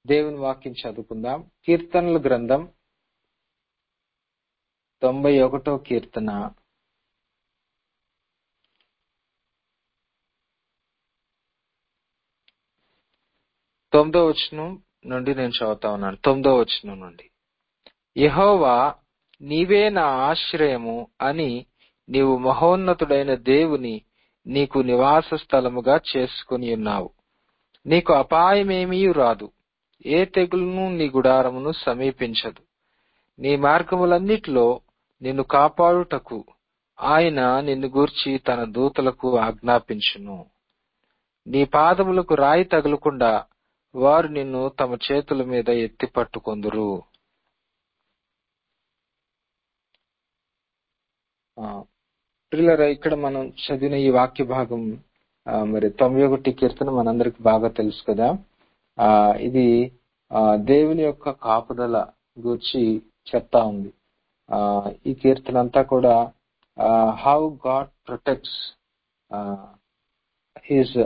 దేవుని వాక్యం చదువుకుందాం కీర్తనల గ్రంథం తొంభై ఒకటో కీర్తన తొమ్మిదో వచనం నుండి నేను చదువుతా ఉన్నాను తొమ్మిదో వచనం నుండి యహోవా నీవే నా ఆశ్రయము అని నీవు మహోన్నతుడైన దేవుని నీకు నివాస స్థలముగా చేసుకుని ఉన్నావు నీకు అపాయమేమీ రాదు ఏ తెగులును నీ గుడారమును సమీపించదు నీ మార్గములన్నిటిలో నిన్ను కాపాడుటకు ఆయన నిన్ను గూర్చి తన దూతలకు ఆజ్ఞాపించును నీ పాదములకు రాయి తగులకుండా వారు నిన్ను తమ చేతుల మీద ఎత్తి పట్టుకొందురు ప్రిల్లరా ఇక్కడ మనం చదివిన ఈ వాక్య భాగం ఆ, మరి తొంభై ఒకటి కీర్తన మనందరికి బాగా తెలుసు కదా ఆ ఇది ఆ, దేవుని యొక్క కాపుదల గురించి చెప్తా ఉంది ఆ ఈ కీర్తన అంతా కూడా how God protects his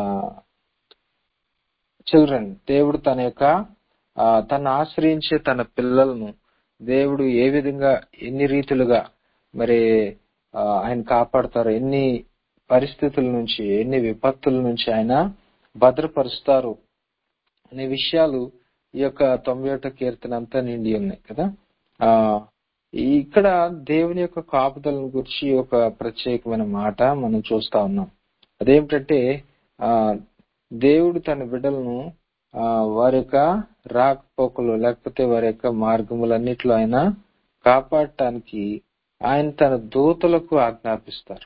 children దేవుడు తన యొక్క ఆ, తను ఆశ్రయించే తన పిల్లలను దేవుడు ఏ విధంగా ఎన్ని రీతులుగా మరి ఆ, ఆయన కాపాడతారు ఎన్ని పరిస్థితుల నుంచి ఎన్ని విపత్తుల నుంచి ఆయన భద్రపరుస్తారు అనే విషయాలు ఈ యొక్క తొంభై ఒకటో కీర్తన అంతా నిండి ఉన్నాయి కదా ఆ ఈ- ఇక్కడ దేవుని యొక్క కాపుదలను గురించి ఒక ప్రత్యేకమైన మాట మనం చూస్తా ఉన్నాం అదేమిటంటే ఆ దేవుడు తన బిడ్డలను ఆ వారి యొక్క రాకపోకలు లేకపోతే వారి యొక్క మార్గములన్నిటిలో ఆయన కాపాడటానికి ఆయన తన దూతలకు ఆజ్ఞాపిస్తారు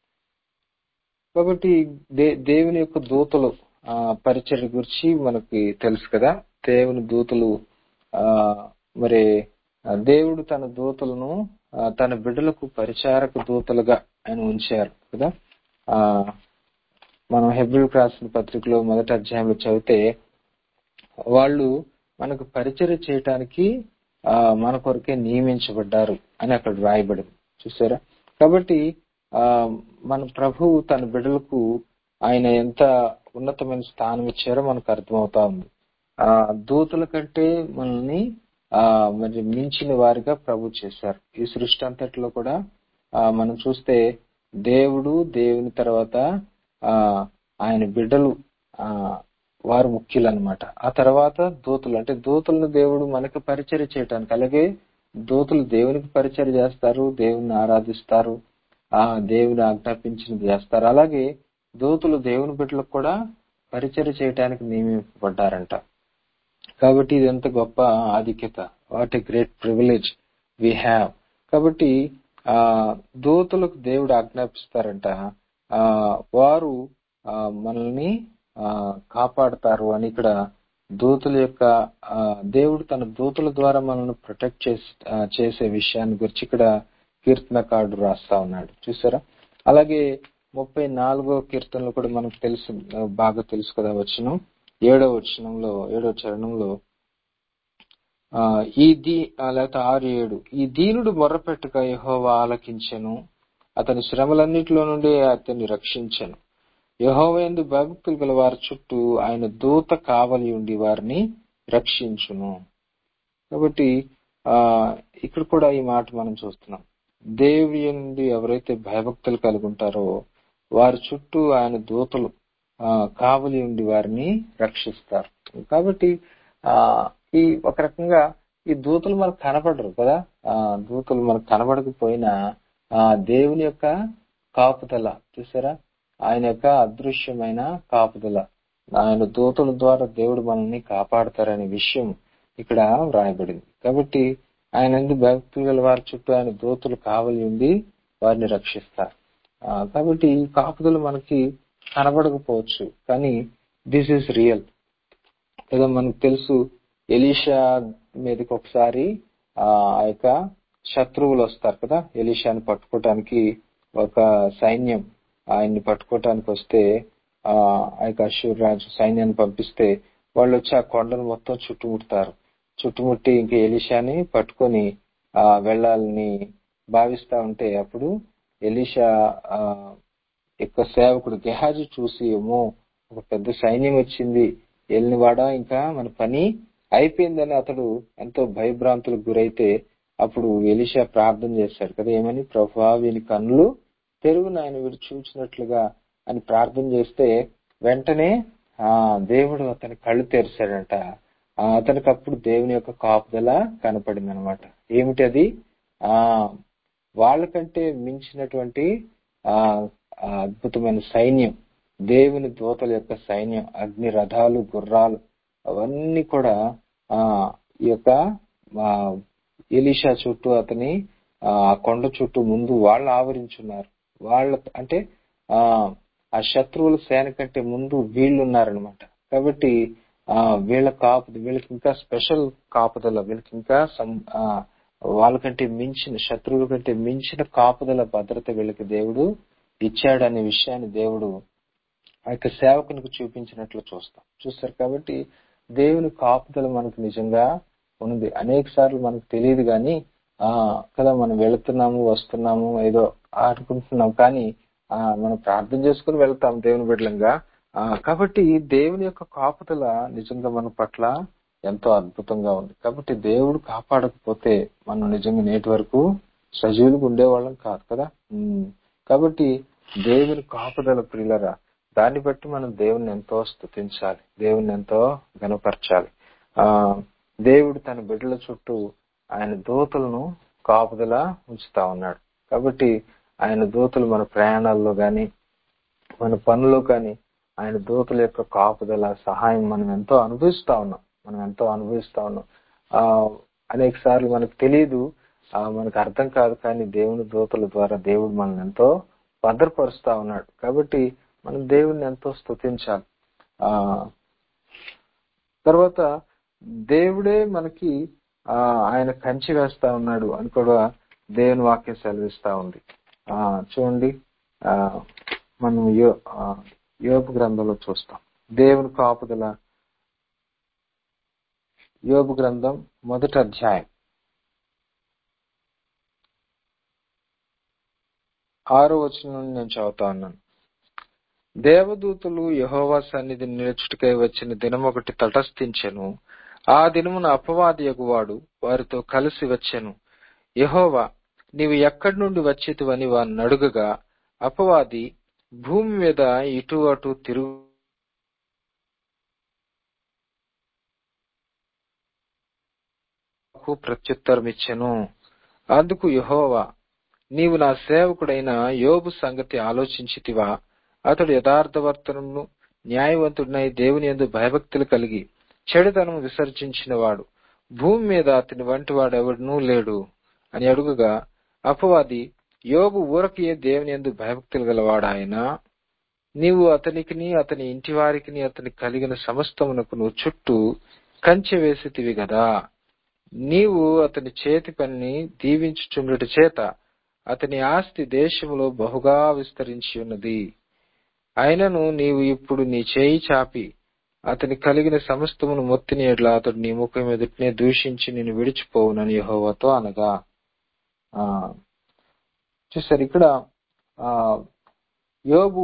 కాబట్టి దే- దేవుని యొక్క దూతలు ఆ పరిచర్య గురించి మనకి తెలుసు కదా దేవుని దూతలు ఆ మరి ఆ, దేవుడు తన దూతలను ఆ, తన బిడ్డలకు పరిచారక దూతలుగా ఆయన ఉంచారు కదా ఆ మనం హెబ్రిల్ రాసిన పత్రికలో మొదటి అధ్యాయంలో చదివితే వాళ్ళు మనకు పరిచర్య చేయటానికి ఆ, మన కొరకే నియమించబడ్డారు అని అక్కడ రాయబడింది చూసారా కాబట్టి ఆ మన ప్రభువు తన బిడ్డలకు ఆయన ఎంత ఉన్నతమైన స్థానం ఇచ్చారో మనకు అర్థమవుతా ఉంది ఆ దూతల కంటే మనల్ని ఆ మరి మించిన వారిగా ప్రభు చేశారు ఈ సృష్టి అంతట్లో కూడా ఆ మనం చూస్తే దేవుడు దేవుని తర్వాత ఆ ఆయన బిడ్డలు ఆ వారు ముఖ్యులు అనమాట ఆ తర్వాత దూతలు అంటే దూతలను దేవుడు మనకు పరిచర్య చేయటానికి అలాగే దూతలు దేవునికి పరిచర్య చేస్తారు దేవుని ఆరాధిస్తారు ఆ దేవుని ఆజ్ఞాపించినది చేస్తారు అలాగే దూతలు దేవుని బిడ్డలకు కూడా పరిచర్య చేయటానికి నియమింపబడ్డారంట కాబట్టి ఇది ఎంత గొప్ప ఆధిక్యత what a great privilege we have కాబట్టి ఆ దూతలకు దేవుడు ఆజ్ఞాపిస్తారంట ఆ వారు ఆ మనల్ని ఆ కాపాడతారు అని ఇక్కడ దూతల యొక్క ఆ, దేవుడు తన దూతల ద్వారా మనల్ని ప్రొటెక్ట్ చేసి ఆ, చేసే విషయాన్ని గురించి ఇక్కడ కీర్తనకారుడు రాస్తా ఉన్నాడు చూసారా అలాగే ముప్పై నాలుగో కీర్తనలో కూడా మనకు తెలుసు ఆ, బాగా తెలుసు కదా వచనం ఏడో వచనంలో ఏడో చరణంలో ఆ ఈ దీ ఆ, లేకపోతే ఆరు ఏడు ఈ దీనుడు మొర్రపెట్టుక యెహోవా ఆలకించెను అతని శ్రమలన్నిటిలో నుండి అతన్ని రక్షించెను యహోవేందు భక్తులు గల వారి చుట్టూ ఆయన దూత కావలి ఉండి వారిని రక్షించును కాబట్టి ఆ ఇక్కడ కూడా ఈ మాట మనం చూస్తున్నాం దేవుడి నుండి ఎవరైతే భయభక్తులు కలిగి ఉంటారో వారి చుట్టూ ఆయన దూతలు ఆ కావలి ఉండి వారిని రక్షిస్తారు కాబట్టి ఆ ఈ ఒక రకంగా ఈ దూతలు మనకు కనపడరు కదా ఆ దూతలు మనకు కనబడకపోయినా ఆ దేవుని యొక్క కాపుదల చూసారా ఆయన యొక్క అదృశ్యమైన కాపుదల ఆయన దూతల ద్వారా దేవుడు మనల్ని కాపాడతారనే విషయం ఇక్కడ వ్రాయబడింది కాబట్టి ఆయన ఎందు భక్తులు గల వారి చుట్టూ ఆయన దూతలు కావలి ఉండి వారిని రక్షిస్తారు ఆ, కాబట్టి ఈ కాపుదల మనకి కనబడకపోవచ్చు కానీ దిస్ ఇస్ రియల్ ఏదో మనకు తెలుసు ఎలీషా మీదకి ఒకసారి ఆ ఆ యొక్క శత్రువులు వస్తారు కదా ఎలీషాని పట్టుకోవటానికి ఒక సైన్యం ఆయన్ని పట్టుకోవటానికి వస్తే ఆ ఆ యొక్క అశ్వర్ రాజు సైన్యాన్ని పంపిస్తే వాళ్ళు వచ్చి ఆ కొండను మొత్తం చుట్టుముడతారు చుట్టుముట్టి ఇంక ఎలీషాని పట్టుకొని ఆ వెళ్ళాలని భావిస్తా ఉంటే అప్పుడు ఎలీషా ఆ యొక్క సేవకుడు గెహాజీ చూసి ఏమో ఒక పెద్ద సైన్యం వచ్చింది వెళ్ళినవాడా ఇంకా మన పని అయిపోయిందని అతడు ఎంతో భయభ్రాంతులకు గురైతే అప్పుడు ఎలిషా ప్రార్థన చేశాడు కదా ఏమని ప్రభా వీని కన్నులు తెరువు నాయన వీడు చూచినట్లుగా అని ప్రార్థన చేస్తే వెంటనే ఆ దేవుడు అతని కళ్ళు తెరిచాడంట ఆ అతనికి అప్పుడు దేవుని యొక్క కాపుదల కనపడింది అనమాట ఏమిటి అది ఆ వాళ్ళకంటే మించినటువంటి ఆ ఆ అద్భుతమైన సైన్యం దేవుని దూతల యొక్క సైన్యం అగ్ని రథాలు గుర్రాలు అవన్నీ కూడా ఆ ఈ యొక్క ఆ, ఎలీషా చుట్టూ అతని ఆ కొండ చుట్టూ ముందు వాళ్ళు ఆవరించున్నారు వాళ్ళ అంటే ఆ ఆ శత్రువుల సేన కంటే ముందు వీళ్ళు ఉన్నారనమాట కాబట్టి ఆ వీళ్ళ కాపు వీళ్ళకి ఇంకా స్పెషల్ కాపుదల వీళ్ళకి ఇంకా సం- ఆ, వాళ్ళకంటే మించిన శత్రువుల కంటే మించిన కాపుదల భద్రత వీళ్ళకి దేవుడు ఇచ్చాడనే విషయాన్ని దేవుడు ఆ యొక్క సేవకునికి చూపించినట్లు చూస్తాం చూస్తారు కాబట్టి దేవుని కాపుదల మనకు నిజంగా ఉంది అనేక సార్లు మనకు తెలియదు కానీ ఆ కదా మనం వెళుతున్నాము వస్తున్నాము ఏదో అనుకుంటున్నాం కానీ ఆ మనం ప్రార్థన చేసుకుని వెళ్తాం దేవుని బిడ్డలంగా ఆ కాబట్టి దేవుని యొక్క కాపుదల నిజంగా మన పట్ల ఎంతో అద్భుతంగా ఉంది కాబట్టి దేవుడు కాపాడకపోతే మనం నిజంగా నేటి వరకు సజీవులుగా ఉండేవాళ్ళం కాదు కదా ఉమ్. కాబట్టి దేవుని కాపుదల ప్రియులరా దాన్ని బట్టి మనం దేవుని ఎంతో స్తుతించాలి దేవుని ఎంతో గనపరచాలి ఆ దేవుడు తన బిడ్డల చుట్టూ ఆయన దూతలను కాపుదల ఉంచుతా ఉన్నాడు కాబట్టి ఆయన దూతలు మన ప్రయాణాల్లో గాని మన పనుల్లో కానీ ఆయన దూతల యొక్క కాపుదల సహాయం మనం ఎంతో అనుభవిస్తా ఉన్నాం మనం ఎంతో అనుభవిస్తా ఉన్నాం ఆ అనేక సార్లు మనకు తెలియదు ఆ మనకు అర్థం కాదు కానీ దేవుని దూతల ద్వారా దేవుడు మనల్ని ఎంతో భద్రపరుస్తా ఉన్నాడు కాబట్టి మనం దేవుడిని ఎంతో స్తుతించాలి ఆ తర్వాత దేవుడే మనకి ఆ ఆయన కంచి వేస్తా ఉన్నాడు అని కూడా దేవుని వాక్యం సెలవిస్తా ఉంది ఆ చూడండి ఆ మనం యో ఆ, యోబు గ్రంథంలో చూస్తాం దేవుని కాపుదల యోబు గ్రంథం మొదటి అధ్యాయం ఆరో వచనం నుండి నేను చదువుతా ఉన్నాను దేవదూతలు యహోవా సన్నిధి నిలుచుటకై వచ్చిన దినం ఒకటి తటస్థించెను ఆ దినమున అపవాది యగువాడు వారితో కలిసి వచ్చెను యహోవా నీవు ఎక్కడి నుండి వచ్చేటివని వారిని అడుగగా అపవాది భూమి మీద ఇటు అటు తిరుగు ప్రత్యుత్తరం ఇచ్చెను అందుకు యహోవా నీవు నా సేవకుడైన యోబు సంగతి ఆలోచించితివా అతడు యథార్థవర్తనమును న్యాయవంతుడినై దేవుని యందు భయభక్తులు కలిగి చెడుతనం విసర్జించిన వాడు భూమి మీద అతని వంటి వాడెవడనూ లేడు అని అడుగుగా అపవాది యోబు ఊరకియే దేవుని యందు భయభక్తులు గలవాడాయన నీవు అతనికిని అతని ఇంటి వారికిని అతని కలిగిన సమస్తమునకు నువ్వు చుట్టూ కంచె వేసితివి గదా నీవు అతని చేతి పనిని దీవించుచుండుట చేత అతని ఆస్తి దేశములో బహుగా విస్తరించి ఉన్నది అయినను నీవు ఇప్పుడు నీ చేయి చాపి అతని కలిగిన సమస్తమును మొత్తిని ఎడ్ల అతడు నీ ముఖం ఎదుటినే దూషించి నిన్ను విడిచిపోవునని యెహోవాతో అనగా ఆ చూసారు ఇక్కడ ఆ యోబు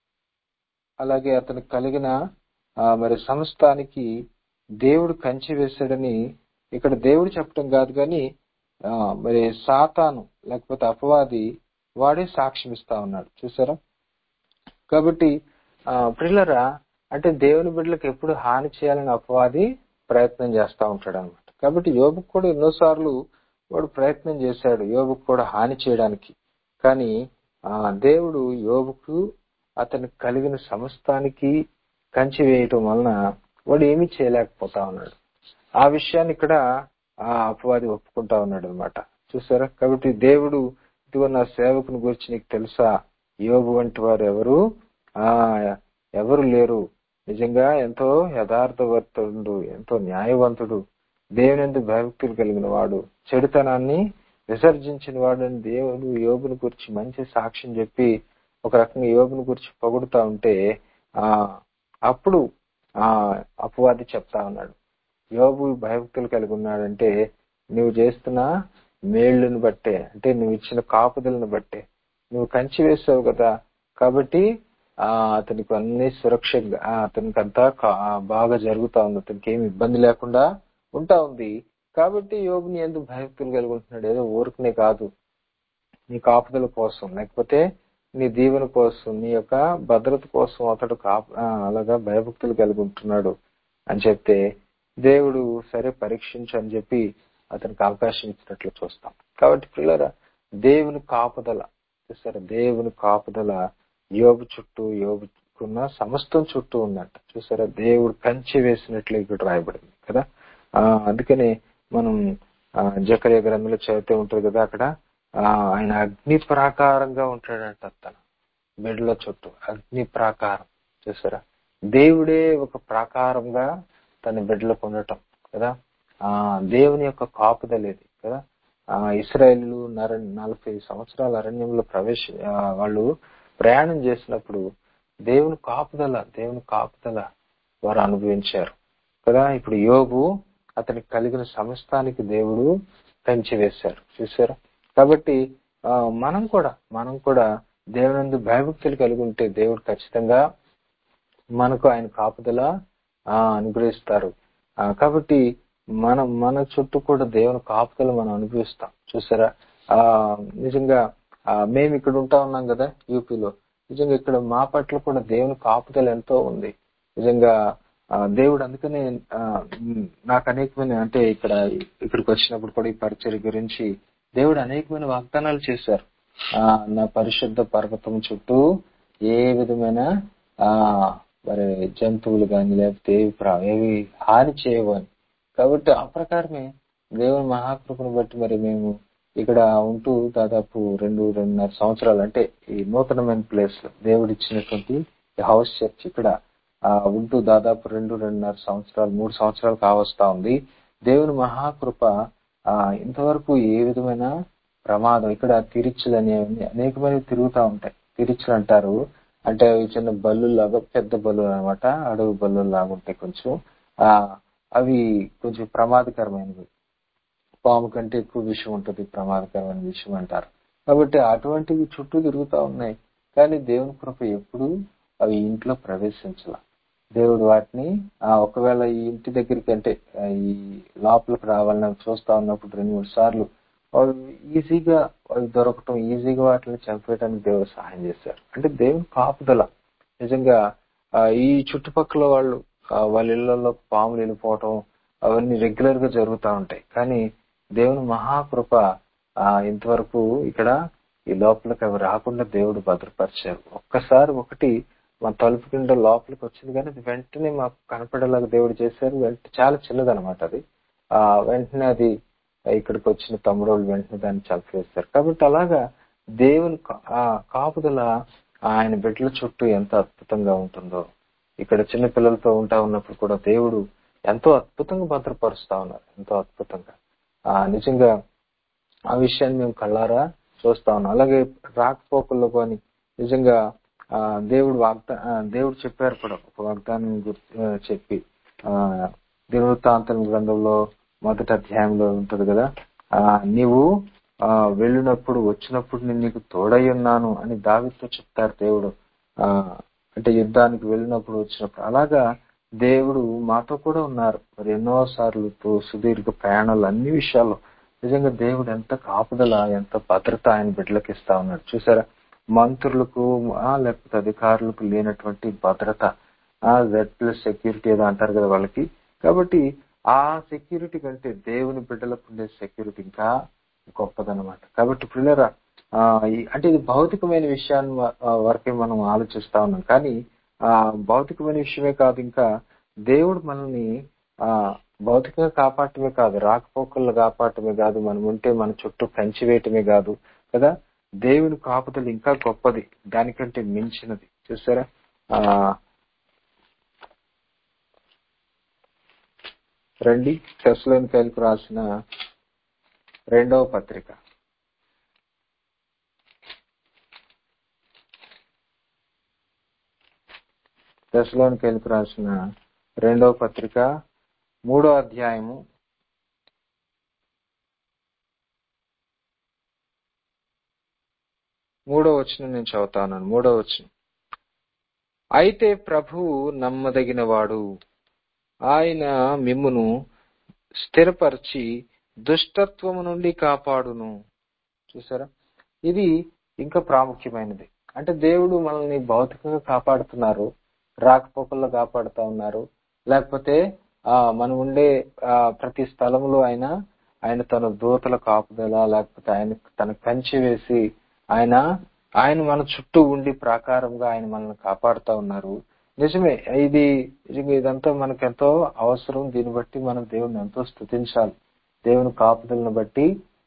అలాగే అతనికి కలిగిన ఆ, మరి సమస్తానికి దేవుడు కంచి వేశాడని ఇక్కడ దేవుడు చెప్పడం కాదు కానీ ఆ, మరి సాతాను లేకపోతే అపవాది వాడే సాక్ష్యం ఇస్తా ఉన్నాడు చూసారా కాబట్టి ఆ, ప్రిల్లరా అంటే దేవుని బిడ్డలకు ఎప్పుడు హాని చేయాలని అపవాది ప్రయత్నం చేస్తా ఉంటాడు అనమాట కాబట్టి యోబుకు కూడా ఎన్నోసార్లు వాడు ప్రయత్నం చేశాడు యోబుకు కూడా హాని చేయడానికి కానీ ఆ దేవుడు యోబుకు అతనికి కలిగిన సమస్తానికి కంచి వేయటం వలన వాడు ఏమీ చేయలేకపోతా ఉన్నాడు ఆ విషయాన్ని ఇక్కడ ఆ అపవాది ఒప్పుకుంటా ఉన్నాడు అనమాట చూసారా కాబట్టి దేవుడు ఇదిగో నా సేవకుని గురించి నీకు తెలుసా యోబు వంటి వారు ఎవరు ఆ ఎవరు లేరు నిజంగా ఎంతో యథార్థవర్తుడు ఎంతో న్యాయవంతుడు దేవుని ఎందుకు భయభక్తులు కలిగిన వాడు చెడుతనాన్ని విసర్జించిన వాడు అని దేవుడు యోబుని గురించి మంచి సాక్ష్యం చెప్పి ఒక రకంగా యోబుని గురించి పొగుడుతా ఉంటే ఆ అప్పుడు ఆ అపవాది చెప్తా ఉన్నాడు యోబు భయభక్తులు కలిగి ఉన్నాడంటే నువ్వు చేస్తున్న మేళ్లను బట్టే అంటే నువ్వు ఇచ్చిన కాపుదలను బట్టే నువ్వు కంచి వేసావు కదా కాబట్టి ఆ అతనికి అన్ని సురక్ష ఆ, అతనికి అంతా కా- ఆ, బాగా జరుగుతా ఉంది అతనికి ఏమి ఇబ్బంది లేకుండా ఉంటా ఉంది కాబట్టి యోగుని ఎందుకు భయభక్తులు కలిగి ఉంటున్నాడు ఏదో ఊరికనే కాదు నీ కాపుదల కోసం లేకపోతే నీ దీవెన కోసం నీ యొక్క భద్రత కోసం అతడు కాపు ఆ, అలాగా భయభక్తులు కలిగి ఉంటున్నాడు అని చెప్తే దేవుడు సరే పరీక్షించు అని చెప్పి అతనికి అవకాశం ఇచ్చినట్లు చూస్తాం కాబట్టి పిల్లరా దేవుని కాపుదల చూసారా దేవుని కాపుదల యోగు చుట్టూ యోగుకున్న సమస్తం చుట్టూ ఉందంట చూసారా దేవుడు కంచి వేసినట్లు ఇక్కడ రాయబడింది కదా ఆ అందుకనే మనం ఆ, జకర్య గ్రంథంలో చదివితే ఉంటుంది కదా అక్కడ ఆ, ఆయన అగ్ని ప్రాకారంగా ఉంటాడంట తన మెడల చుట్టూ అగ్ని ప్రాకారం చూసారా దేవుడే ఒక ప్రాకారంగా తన బిడ్డలకు ఉండటం కదా ఆ దేవుని యొక్క కాపుదల ఇది కదా ఆ ఇస్రాయేలు నర నలభై సంవత్సరాల అరణ్యంలో ప్రవేశ ఆ, వాళ్ళు ప్రయాణం చేసినప్పుడు దేవుని కాపుదల దేవుని కాపుదల వారు అనుభవించారు కదా ఇప్పుడు యోగు అతనికి కలిగిన సమస్తానికి దేవుడు పెంచి వేశారు చూసారా కాబట్టి ఆ, మనం కూడా మనం కూడా దేవునందు భయభక్తులు కలిగి ఉంటే దేవుడు ఖచ్చితంగా మనకు ఆయన కాపుదల ఆ, అనుగ్రహిస్తారు ఆ, కాబట్టి మనం మన చుట్టూ కూడా దేవుని కాపుదల మనం అనుభవిస్తాం చూసారా ఆ నిజంగా ఆ, మేము ఇక్కడ ఉంటా ఉన్నాం కదా యూపీలో నిజంగా ఇక్కడ మా పట్ల కూడా దేవుని కాపుదల ఎంతో ఉంది నిజంగా ఆ, దేవుడు అందుకనే ఆ, ఉమ్, నాకు అనేకమైన అంటే ఇక్కడ ఇక్కడికి వచ్చినప్పుడు కూడా ఈ పరిచయ గురించి దేవుడు అనేకమైన వాగ్దానాలు చేశారు ఆ నా పరిశుద్ధ పర్వతం చుట్టూ ఏ విధమైన ఆ మరి జంతువులు కానీ లేకపోతే ఏవి ప్రా- ఏవి హాని చేయవు అని కాబట్టి ఆ ప్రకారమే దేవుని మహాకృపను బట్టి మరి మేము ఇక్కడ ఉంటూ దాదాపు రెండు రెండున్నర సంవత్సరాలు అంటే ఈ నూతనమైన ప్లేస్ లో దేవుడు ఇచ్చినటువంటి ఈ హౌస్ చర్చ్ ఇక్కడ ఆ ఉంటూ దాదాపు రెండు రెండున్నర సంవత్సరాలు మూడు సంవత్సరాలు కావస్తా ఉంది దేవుని మహాకృప ఆ ఇంతవరకు ఏ విధమైన ప్రమాదం ఇక్కడ తిరిచులు అనేవి అనేకమైనవి తిరుగుతా ఉంటాయి తిరిచులు అంటారు అంటే అవి చిన్న బల్లు లాగా పెద్ద బల్లు అనమాట అడవి బల్లు లాగా ఉంటాయి కొంచెం ఆ అవి కొంచెం ప్రమాదకరమైనవి పాము కంటే ఎక్కువ విషయం ఉంటుంది ప్రమాదకరమైన విషయం అంటారు కాబట్టి అటువంటివి చుట్టూ తిరుగుతా ఉన్నాయి కానీ దేవుని కృప ఎప్పుడు అవి ఇంట్లో ప్రవేశించాల దేవుడు వాటిని ఆ ఒకవేళ ఈ ఇంటి దగ్గరికి అంటే ఆ, ఈ లోపలికి రావాలని చూస్తా ఉన్నప్పుడు రెండు మూడు సార్లు వాళ్ళు ఈజీగా అవి దొరకటం ఈజీగా వాటిని చంపేయడానికి దేవుడు సహాయం చేశారు అంటే దేవుని కాపుదల నిజంగా ఆ, ఈ చుట్టుపక్కల వాళ్ళు ఆ, వాళ్ళ ఇళ్లలో పాములు వెళ్ళిపోవటం అవన్నీ రెగ్యులర్ గా జరుగుతూ ఉంటాయి కానీ దేవుని మహాకృప ఆ ఇంతవరకు ఇక్కడ ఈ లోపలికి అవి రాకుండా దేవుడు భద్రపరిచారు ఒక్కసారి ఒకటి మన తలుపు కింద లోపలికి వచ్చింది కానీ అది వెంటనే మాకు కనపడేలాగా దేవుడు చేశారు వెంట చాలా చిన్నదనమాట అది ఆ వెంటనే అది ఇక్కడికి వచ్చిన తమ్ముడు వాళ్ళు వెంటనే దాన్ని చంపేస్తారు కాబట్టి అలాగా దేవుని కా- ఆ కాపుదల ఆయన బిడ్డల చుట్టూ ఎంత అద్భుతంగా ఉంటుందో ఇక్కడ చిన్న పిల్లలతో ఉంటా ఉన్నప్పుడు కూడా దేవుడు ఎంతో అద్భుతంగా భద్రపరుస్తా ఉన్నారు ఎంతో అద్భుతంగా ఆ నిజంగా ఆ విషయాన్ని మేము కళ్ళారా చూస్తా ఉన్నాం అలాగే రాకపోకల్లో కానీ నిజంగా ఆ దేవుడు వాగ్దా ఆ, దేవుడు చెప్పారు కూడా ఒక వాగ్దానం గుర్తు ఆ, చెప్పి ఆ దినవృత్తాంతం గ్రంథంలో మొదటి అధ్యాయంలో ఉంటది కదా ఆ నీవు ఆ వెళ్ళినప్పుడు వచ్చినప్పుడు నేను నీకు తోడై ఉన్నాను అని దావితో చెప్తారు దేవుడు ఆ అంటే యుద్ధానికి వెళ్ళినప్పుడు వచ్చినప్పుడు అలాగా దేవుడు మాతో కూడా ఉన్నారు మరి ఎన్నో సార్లు తో- సుదీర్ఘ ప్రయాణాలు అన్ని విషయాల్లో నిజంగా దేవుడు ఎంత కాపుదల ఎంత భద్రత ఆయన బిడ్డలకు ఇస్తా ఉన్నాడు చూసారా మంత్రులకు ఆ, లేకపోతే అధికారులకు లేనటువంటి భద్రత ఆ జెడ్ ప్లస్ సెక్యూరిటీ ఏదో అంటారు కదా వాళ్ళకి కాబట్టి ఆ సెక్యూరిటీ కంటే దేవుని బిడ్డలకు ఉండే సెక్యూరిటీ ఇంకా గొప్పదన్నమాట కాబట్టి పిల్లరా ఆ, ఈ- అంటే ఇది భౌతికమైన విషయాన్ని వ- ఆ, వరకే మనం ఆలోచిస్తా ఉన్నాం కానీ ఆ భౌతికమైన విషయమే కాదు ఇంకా దేవుడు మనల్ని ఆ భౌతికంగా కాపాడటమే కాదు రాకపోకల్లో కాపాడటమే కాదు మనం ఉంటే మన చుట్టూ కంచి వేయటమే కాదు కదా దేవుని కాపుదల ఇంకా గొప్పది దానికంటే మించినది చూసారా ఆ రండి తెస్లోనికాయలకు రాసిన రెండవ పత్రిక తెస్లోనికాయలకు రాసిన రెండవ పత్రిక మూడో అధ్యాయము మూడో వచనం నేను చదువుతా ఉన్నాను మూడో వచనం అయితే ప్రభువు నమ్మదగినవాడు ఆయన మిమ్మును స్థిరపరిచి దుష్టత్వము నుండి కాపాడును చూసారా ఇది ఇంకా ప్రాముఖ్యమైనది అంటే దేవుడు మనల్ని భౌతికంగా కాపాడుతున్నారు రాకపోకల్లో కాపాడుతా ఉన్నారు లేకపోతే ఆ మనం ఉండే ఆ ప్రతి స్థలంలో ఆయన ఆయన తన దూతల కాపుదల లేకపోతే ఆయన తన కంచె వేసి ఆయన ఆయన మన చుట్టూ ఉండి ప్రాకారంగా ఆయన మనల్ని కాపాడుతా ఉన్నారు నిజమే ఇది ఇది- ఇదంతా మనకు ఎంతో అవసరం దీన్ని బట్టి మనం దేవుని ఎంతో స్తుతించాలి దేవుని కాపుదలను బట్టి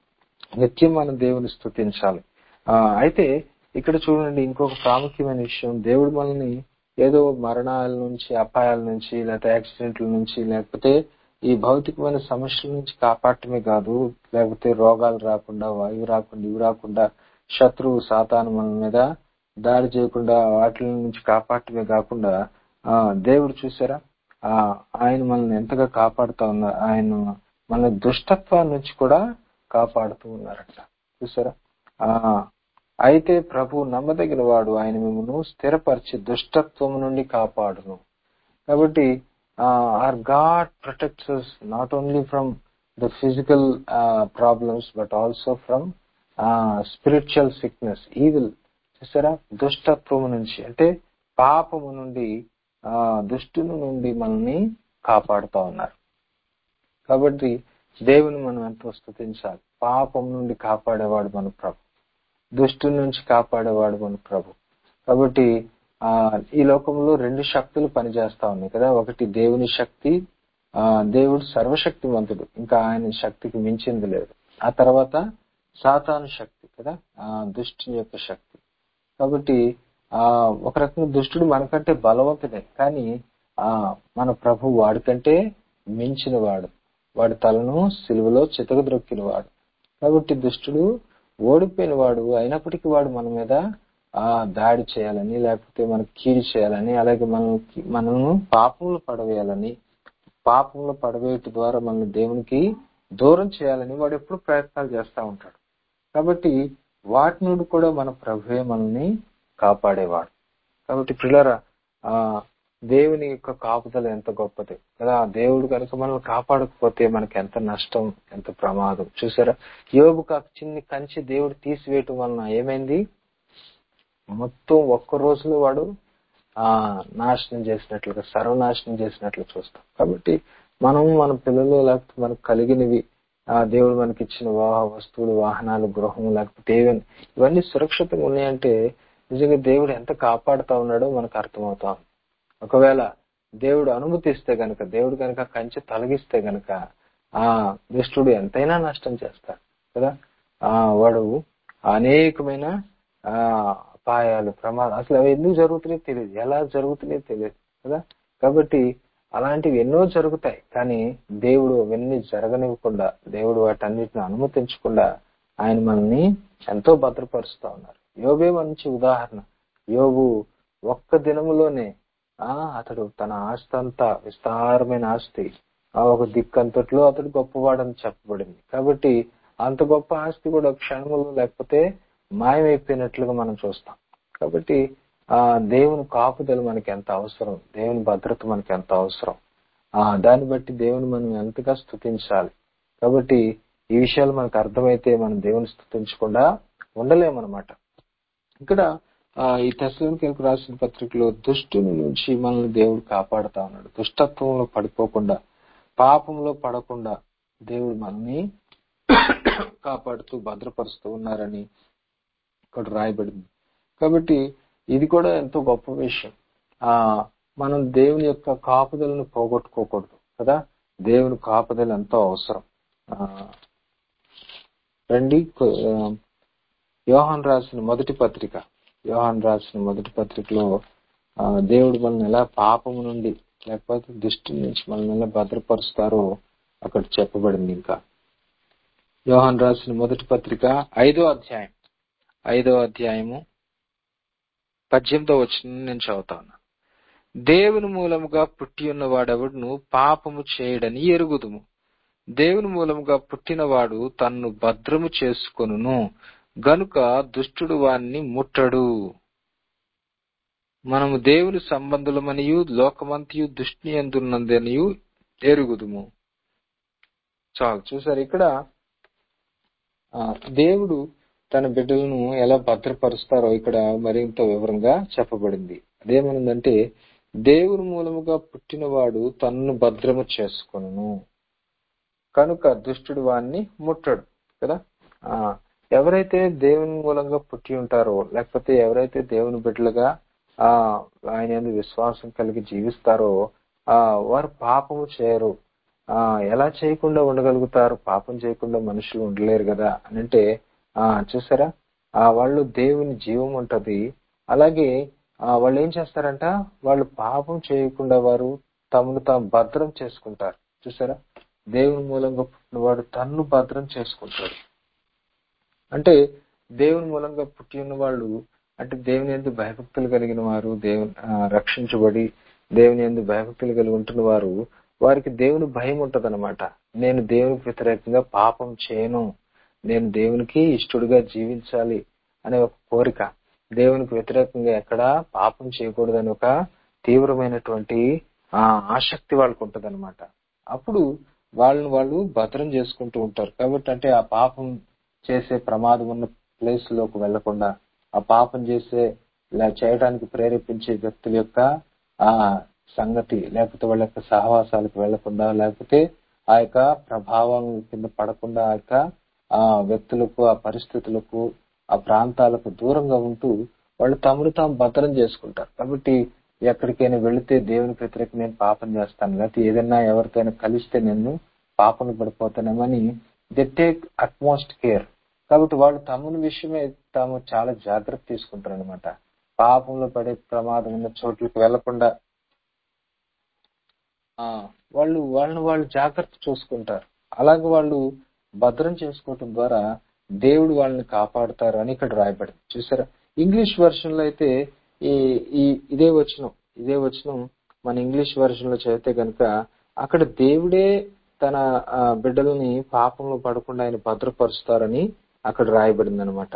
నిత్యం మనం దేవుని స్తుతించాలి ఆ అయితే ఇక్కడ చూడండి ఇంకొక ప్రాముఖ్యమైన విషయం దేవుడు మనల్ని ఏదో మరణాల నుంచి అపాయాల నుంచి లేకపోతే యాక్సిడెంట్ల నుంచి లేకపోతే ఈ భౌతికమైన సమస్యల నుంచి కాపాడటమే కాదు లేకపోతే రోగాలు రాకుండా ఇవి రాకుండా ఇవి రాకుండా శత్రువు సాతాను మన మీద దాడి చేయకుండా వాటి నుంచి కాపాడటమే కాకుండా ఆ దేవుడు చూసారా ఆ ఆయన మనల్ని ఎంతగా కాపాడుతా ఉన్నారు ఆయన మన దుష్టత్వం నుంచి కూడా కాపాడుతూ ఉన్నారంట చూసారా ఆ అయితే ప్రభు నమ్మదగిన వాడు ఆయన మిమ్మల్ని స్థిరపరిచి దుష్టత్వం నుండి కాపాడును కాబట్టి our God protects not only from the physical problems but also from spiritual sickness evil చూసారా దుష్టత్వము నుంచి అంటే పాపము నుండి ఆ దుష్టుని నుండి మనల్ని కాపాడుతా ఉన్నారు కాబట్టి దేవుని మనం ఎంతో స్తుతించాలి పాపం నుండి కాపాడేవాడు మన ప్రభు దుష్టుని నుంచి కాపాడేవాడు మన ప్రభు కాబట్టి ఆ ఈ లోకంలో రెండు శక్తులు పనిచేస్తా ఉన్నాయి కదా ఒకటి దేవుని శక్తి ఆ దేవుడు సర్వశక్తివంతుడు ఇంకా ఆయన శక్తికి మించింది లేదు ఆ తర్వాత సాతాను శక్తి కదా ఆ దుష్టుని యొక్క శక్తి కాబట్టి ఆ ఒక రకంగా దుష్టుడు మనకంటే బలవంతుడే కానీ ఆ మన ప్రభు వాడికంటే మించిన వాడు వాడి తలను సిలువలో చితకద్రొక్కిన వాడు కాబట్టి దుష్టుడు ఓడిపోయిన వాడు అయినప్పటికీ వాడు మన మీద ఆ దాడి చేయాలని లేకపోతే మనకు కీడు చేయాలని అలాగే మనం మనము పాపంలో పడవేయాలని పాపంలో పడవేయటం ద్వారా మనల్ని దేవునికి దూరం చేయాలని వాడు ఎప్పుడు ప్రయత్నాలు చేస్తా ఉంటాడు కాబట్టి వాటి నుండి కూడా మన ప్రభువే మనల్ని కాపాడేవాడు కాబట్టి పిల్లరా ఆ దేవుని యొక్క కాపుదల ఎంత గొప్పది కదా దేవుడు కనుక మనల్ని కాపాడకపోతే మనకి ఎంత నష్టం ఎంత ప్రమాదం చూసారా యోబు కాక చిన్ని కంచి దేవుడు తీసివేయటం వలన ఏమైంది మొత్తం ఒక్క రోజులో వాడు ఆ నాశనం చేసినట్లుగా సర్వనాశనం చేసినట్లు చూస్తాం కాబట్టి మనం మన పిల్లలు లేకపోతే మనకు కలిగినవి ఆ దేవుడు మనకి ఇచ్చిన వాహ వస్తువులు వాహనాలు గృహం లేకపోతే ఏవైనా ఇవన్నీ సురక్షితంగా ఉన్నాయంటే నిజంగా దేవుడు ఎంత కాపాడుతా ఉన్నాడో మనకు అర్థమవుతా ఉంది ఒకవేళ దేవుడు అనుమతిస్తే గనక దేవుడు గనక కంచె తొలగిస్తే గనక ఆ దుష్టుడు ఎంతైనా నష్టం చేస్తాడు కదా ఆ వాడు అనేకమైన ఆ అపాయాలు ప్రమాదం అసలు అవి ఎందుకు జరుగుతున్నాయో తెలియదు ఎలా జరుగుతున్నాయో తెలియదు కదా కాబట్టి అలాంటివి ఎన్నో జరుగుతాయి కానీ దేవుడు అవన్నీ జరగనివ్వకుండా దేవుడు వాటన్నిటిని అనుమతించకుండా ఆయన మనల్ని ఎంతో భద్రపరుస్తా ఉన్నారు యోబే మంచి ఉదాహరణ యోబు ఒక్క దినములోనే ఆ అతడు తన ఆస్తి అంతా విస్తారమైన ఆస్తి ఆ ఒక దిక్కంతట్లో అతడు గొప్పవాడని చెప్పబడింది కాబట్టి అంత గొప్ప ఆస్తి కూడా క్షణములో లేకపోతే మాయమైపోయినట్లుగా మనం చూస్తాం కాబట్టి ఆ దేవుని కాపుదల మనకి ఎంత అవసరం దేవుని భద్రత మనకి ఎంత అవసరం ఆ దాన్ని బట్టి దేవుని మనం ఎంతగా స్థుతించాలి కాబట్టి ఈ విషయాలు మనకు అర్థమైతే మనం దేవుని స్థుతించకుండా ఉండలేమన్నమాట ఇక్కడ ఆ ఈ తెసలోనికలకు రాసిన పత్రికలో దుష్టుని నుంచి మనల్ని దేవుడు కాపాడుతా ఉన్నాడు దుష్టత్వంలో పడిపోకుండా పాపంలో పడకుండా దేవుడు మనల్ని కాపాడుతూ భద్రపరుస్తూ ఉన్నారని ఇక్కడ రాయబడింది కాబట్టి ఇది కూడా ఎంతో గొప్ప విషయం ఆ మనం దేవుని యొక్క కాపుదలను పోగొట్టుకోకూడదు కదా దేవుని కాపుదల ఎంతో అవసరం ఆ రండి యోహాన్ రాసిన మొదటి పత్రిక యోహాన్ రాసిన మొదటి పత్రికలో ఆ దేవుడు మనల్ని ఎలా పాపము నుండి లేకపోతే దుష్టి నుంచి మనల్ని ఎలా భద్రపరుస్తారో అక్కడ చెప్పబడింది ఇంకా యోహాన్ రాసిన మొదటి పత్రిక ఐదో అధ్యాయం ఐదో అధ్యాయము పద్దెనిమిదో వచ్చిన నేను చదువుతాను దేవుని మూలముగా పుట్టి ఉన్నవాడెవడును పాపము చేయడని ఎరుగుదుము దేవుని మూలముగా పుట్టినవాడు తన్ను భద్రము చేసుకొనును గనుక దుష్టుడు వాణ్ణి ముట్టడు మనము దేవుని సంబంధులమనియు లోకమంతయు దృష్టి ఎందున్నదనియు ఎరుగుదుము చాలు చూసారు ఇక్కడ ఆ, దేవుడు తన బిడ్డలను ఎలా భద్రపరుస్తారో ఇక్కడ మరింత వివరంగా చెప్పబడింది అదేమనుందంటే దేవుని మూలముగా పుట్టినవాడు తన్ను భద్రము చేసుకొనును కనుక దుష్టుడు వాణ్ణి ముట్టడు కదా ఆ ఎవరైతే దేవుని మూలంగా పుట్టి ఉంటారో లేకపోతే ఎవరైతే దేవుని బిడ్డలుగా ఆ ఆయన యందు విశ్వాసం కలిగి జీవిస్తారో ఆ వారు పాపము చేయరు ఆ ఎలా చేయకుండా ఉండగలుగుతారు పాపం చేయకుండా మనుషులు ఉండలేరు కదా అని అంటే ఆ చూసారా ఆ వాళ్ళు దేవుని జీవం ఉంటది అలాగే ఆ వాళ్ళు ఏం చేస్తారంట వాళ్ళు పాపం చేయకుండా వారు తమను తాము భద్రం చేసుకుంటారు చూసారా దేవుని మూలంగా పుట్టినవాడు తన్ను భద్రం చేసుకుంటాడు అంటే దేవుని మూలంగా పుట్టి ఉన్న వాళ్ళు అంటే దేవుని ఎందు భయభక్తులు కలిగిన వారు దేవుని ఆ, రక్షించబడి దేవుని ఎందు భయభక్తులు కలిగి ఉంటున్న వారు వారికి దేవుని భయం ఉంటదన్నమాట నేను దేవునికి వ్యతిరేకంగా పాపం చేయను నేను దేవునికి ఇష్టడుగా జీవించాలి అనే ఒక కోరిక దేవునికి వ్యతిరేకంగా ఎక్కడా పాపం చేయకూడదని ఒక తీవ్రమైనటువంటి ఆ ఆసక్తి వాళ్ళకు ఉంటదన్నమాట అప్పుడు వాళ్ళని వాళ్ళు భద్రం చేసుకుంటూ ఉంటారు కాబట్టి అంటే ఆ పాపం చేసే ప్రమాదం ఉన్న ప్లేస్ లోకి వెళ్లకుండా ఆ పాపం చేసే ఇలా చేయడానికి ప్రేరేపించే వ్యక్తుల యొక్క ఆ సంగతి లేకపోతే వాళ్ళ యొక్క సహవాసాలకు వెళ్లకుండా లేకపోతే ఆ యొక్క ప్రభావం కింద పడకుండా ఆ యొక్క ఆ వ్యక్తులకు ఆ పరిస్థితులకు ఆ ప్రాంతాలకు దూరంగా ఉంటూ వాళ్ళు తమను తాము భద్రం చేసుకుంటారు కాబట్టి ఎక్కడికైనా వెళితే దేవునికి వ్యతిరేకంగా నేను పాపం చేస్తాను లేకపోతే ఏదైనా ఎవరికైనా కలిస్తే నేను పాపం పడిపోతానేమని దే టేక్ అట్మోస్ట్ కేర్ కాబట్టి వాళ్ళు తమను విషయమే తాము చాలా జాగ్రత్త తీసుకుంటారు అనమాట పాపంలో పడే ప్రమాదం ఉన్న చోట్లకు వెళ్లకుండా ఆ వాళ్ళు వాళ్ళని వాళ్ళు జాగ్రత్త చూసుకుంటారు అలాగే వాళ్ళు భద్రం చేసుకోవటం ద్వారా దేవుడు వాళ్ళని కాపాడుతారు అని ఇక్కడ రాయబడింది చూసారా ఇంగ్లీష్ వర్షన్ లో అయితే ఈ ఈ ఇదే వచనం ఇదే వచనం మన ఇంగ్లీష్ వర్షన్ లో చదివితే గనుక అక్కడ దేవుడే తన ఆ, బిడ్డలని పాపంలో పడకుండా ఆయన భద్రపరుస్తారని అక్కడ రాయబడింది అనమాట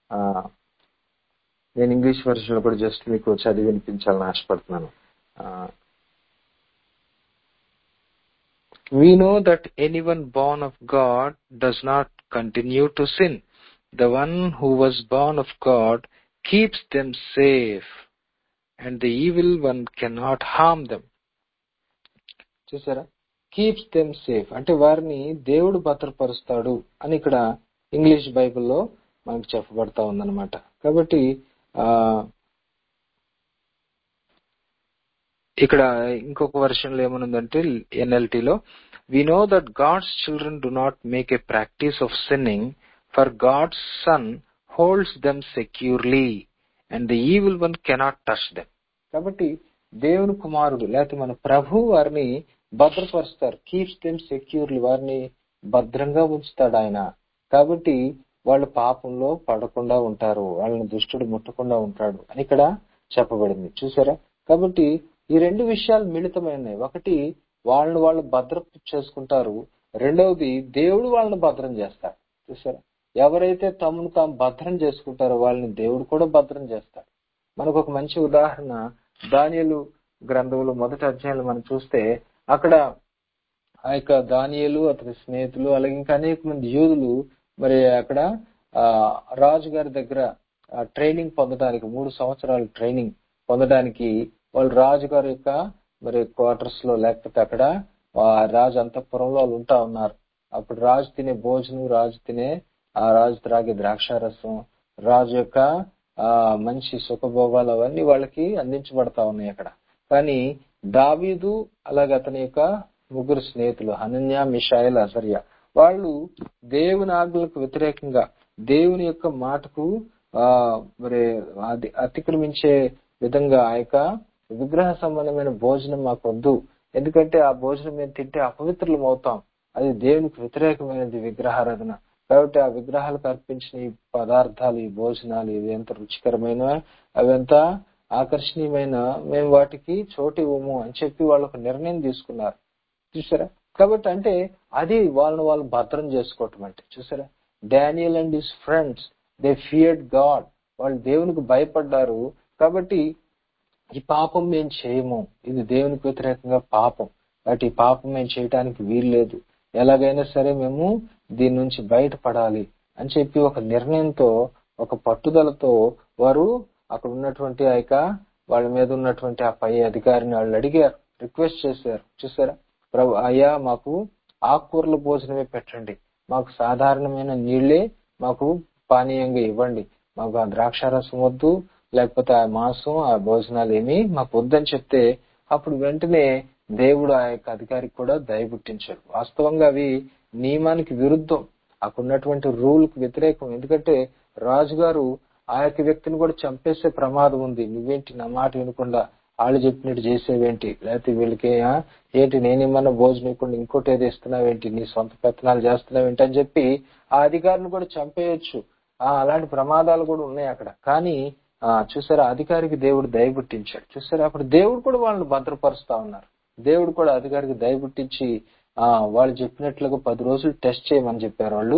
నేను ఇంగ్లీష్ వర్షన్ లో కూడా జస్ట్ మీకు చదివి వినిపించాలని ఆశపడుతున్నాను We know that anyone born of God does not continue to sin. The one who was born of God keeps them safe, and the evil one cannot harm them. చూసారా keeps them safe అంటే వారిని దేవుడు భద్రపరుస్తాడు అని ఇక్కడ English బైబిల్లో మనకు చెప్పబడతా ఉందన్నమాట కాబట్టి ఆ ఇక్కడ ఇంకొక వర్షన్ లో ఏమనుందంటే NLT లో we know that God's children do not make a practice of sinning for God's son holds them securely and the evil one cannot touch them కాబట్టి దేవుని కుమారుడు లేకపోతే మన ప్రభు వారిని భద్రపరుస్తారు కీప్స్ దెమ్ సెక్యూర్లీ వారిని భద్రంగా ఉంచుతాడు ఆయన కాబట్టి వాళ్ళు పాపంలో పడకుండా ఉంటారు వాళ్ళని దుష్టుడు ముట్టకుండా ఉంటాడు అని ఇక్కడ చెప్పబడింది చూసారా కాబట్టి ఈ రెండు విషయాలు మిళితమైనవి ఒకటి వాళ్ళని వాళ్ళు భద్రం చేసుకుంటారు రెండవది దేవుడు వాళ్ళని భద్రం చేస్తాడు చూసారా ఎవరైతే తమను తాము భద్రం చేసుకుంటారో వాళ్ళని దేవుడు కూడా భద్రం చేస్తాడు మనకు ఒక మంచి ఉదాహరణ దానియలు గ్రంథంలో మొదటి అధ్యాయంలో మనం చూస్తే అక్కడ ఆ యొక్క దానియలు అతని స్నేహితులు అలాగే ఇంకా అనేక మంది యూదులు మరి అక్కడ ఆ రాజు గారి దగ్గర ట్రైనింగ్ పొందడానికి మూడు సంవత్సరాలు ట్రైనింగ్ పొందడానికి వాళ్ళు రాజు గారి యొక్క మరి క్వార్టర్స్ లో లేకపోతే అక్కడ ఆ రాజు అంతఃపురంలో వాళ్ళు ఉంటా ఉన్నారు అప్పుడు రాజు తినే భోజనం రాజు తినే ఆ రాజు త్రాగే ద్రాక్షారసం రాజు యొక్క ఆ మంచి సుఖభోగాలు అవన్నీ వాళ్ళకి అందించబడతా ఉన్నాయి అక్కడ కానీ దావీదు అలాగే అతని యొక్క ముగ్గురు స్నేహితులు హనన్య మిషాయిల్ అజర్య వాళ్ళు దేవుని ఆజ్ఞలకు వ్యతిరేకంగా దేవుని యొక్క మాటకు ఆ మరి అది అతిక్రమించే విధంగా ఆ యొక్క విగ్రహ సంబంధమైన భోజనం మాకు వద్దు ఎందుకంటే ఆ భోజనం మేము తింటే అపవిత్రులం అవుతాం అది దేవునికి వ్యతిరేకమైనది విగ్రహారాధన కాబట్టి ఆ విగ్రహాలకు అర్పించిన ఈ పదార్థాలు ఈ భోజనాలు ఇవి ఎంత రుచికరమైన అవి ఎంత ఆకర్షణీయమైన మేము వాటికి చోటు ఇవ్వము అని చెప్పి వాళ్ళు ఒక నిర్ణయం తీసుకున్నారు చూసారా కాబట్టి అంటే అది వాళ్ళని వాళ్ళు భద్రం చేసుకోవటం అంటే చూసారా Daniel and his friends they feared God వాళ్ళు దేవునికి భయపడ్డారు కాబట్టి ఈ పాపం మేము చేయము ఇది దేవునికి వ్యతిరేకంగా పాపం కాబట్టి ఈ పాపం మేము చేయటానికి వీల్లేదు ఎలాగైనా సరే మేము దీని నుంచి బయటపడాలి అని చెప్పి ఒక నిర్ణయంతో ఒక పట్టుదలతో వారు అక్కడ ఉన్నటువంటి ఆ యొక్క వాళ్ళ మీద ఉన్నటువంటి ఆ పై అధికారిని వాళ్ళు అడిగారు రిక్వెస్ట్ చేశారు చూసారా ప్రభు అయ్యా మాకు ఆకుకూరల భోజనమే పెట్టండి మాకు సాధారణమైన నీళ్లే మాకు పానీయంగా ఇవ్వండి మాకు ఆ ద్రాక్షారసం వద్దు లేకపోతే ఆ మాంసం ఆ భోజనాలు ఏమి మాకు వద్దని చెప్తే అప్పుడు వెంటనే దేవుడు ఆ యొక్క అధికారికి కూడా దయబుట్టించాడు వాస్తవంగా అవి నియమానికి విరుద్ధం అక్కడ ఉన్నటువంటి రూల్ కు వ్యతిరేకం ఎందుకంటే రాజుగారు ఆ యొక్క వ్యక్తిని కూడా చంపేసే ప్రమాదం ఉంది నువ్వేంటి నా మాట వినకుండా వాళ్ళు చెప్పినట్టు చేసేవేంటి లేకపోతే వీళ్ళకి "ఆ, ఏంటి నేనేమన్నా భోజనం ఇవ్వకుండా ఇంకోటి ఏదో ఇస్తున్నావేంటి నీ సొంత పెత్తనాలు చేస్తున్నావేంటి అని చెప్పి ఆ అధికారిని కూడా చంపేయొచ్చు ఆ అలాంటి ప్రమాదాలు కూడా ఉన్నాయి అక్కడ కానీ ఆ చూసారా అధికారికి దేవుడు దయబుట్టించాడు చూసారా అప్పుడు దేవుడు కూడా వాళ్ళని భద్రపరుస్తా ఉన్నారు దేవుడు కూడా అధికారికి దయబుట్టించి ఆ వాళ్ళు చెప్పినట్లుగా పది రోజులు టెస్ట్ చేయమని చెప్పారు వాళ్ళు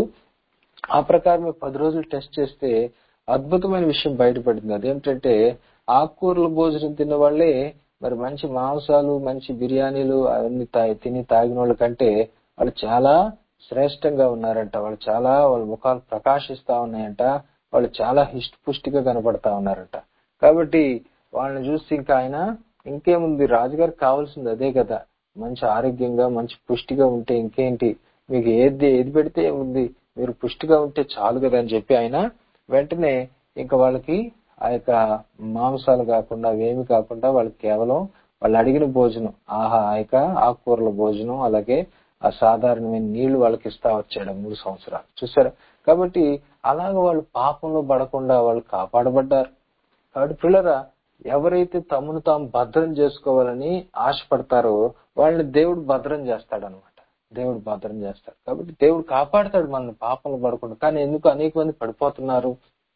ఆ ప్రకారం పది రోజులు టెస్ట్ చేస్తే అద్భుతమైన విషయం బయటపడింది అదేంటంటే ఆకుకూరల భోజనం తిన్న వాళ్ళే మరి మంచి మాంసాలు మంచి బిర్యానీలు అవన్నీ తా- తిని తాగిన వాళ్ళ కంటే వాళ్ళు చాలా శ్రేష్టంగా ఉన్నారంట వాళ్ళు చాలా వాళ్ళ ముఖాలు ప్రకాశిస్తా ఉన్నాయంట వాళ్ళు చాలా హిష్టపుష్టిగా కనపడతా ఉన్నారంట కాబట్టి వాళ్ళని చూసి ఇంకా ఆయన ఇంకేముంది రాజుగారికి కావాల్సింది అదే కదా మంచి ఆరోగ్యంగా మంచి పుష్టిగా ఉంటే ఇంకేంటి మీకు ఏది ఏది పెడితే ఉంది మీరు పుష్టిగా ఉంటే చాలు కదా అని చెప్పి ఆయన వెంటనే ఇంకా వాళ్ళకి ఆ యొక్క మాంసాలు కాకుండా అవేమి కాకుండా వాళ్ళకి కేవలం వాళ్ళు అడిగిన భోజనం ఆహా ఆ యొక్క ఆకుకూరల భోజనం అలాగే ఆ సాధారణమైన నీళ్లు వాళ్ళకి ఇస్తా వచ్చాడు ఆ మూడు సంవత్సరాలు చూసారా కాబట్టి అలాగ వాళ్ళు పాపంలో పడకుండా వాళ్ళు కాపాడబడ్డారు కాబట్టి పిల్లరా ఎవరైతే తమను తాము భద్రం చేసుకోవాలని ఆశపడతారో వాళ్ళని దేవుడు భద్రం చేస్తాడు అనమాట దేవుడు భద్రం చేస్తాడు కాబట్టి దేవుడు కాపాడతాడు మనల్ని పాపంలో పడకుండా కానీ ఎందుకు అనేక మంది పడిపోతున్నారు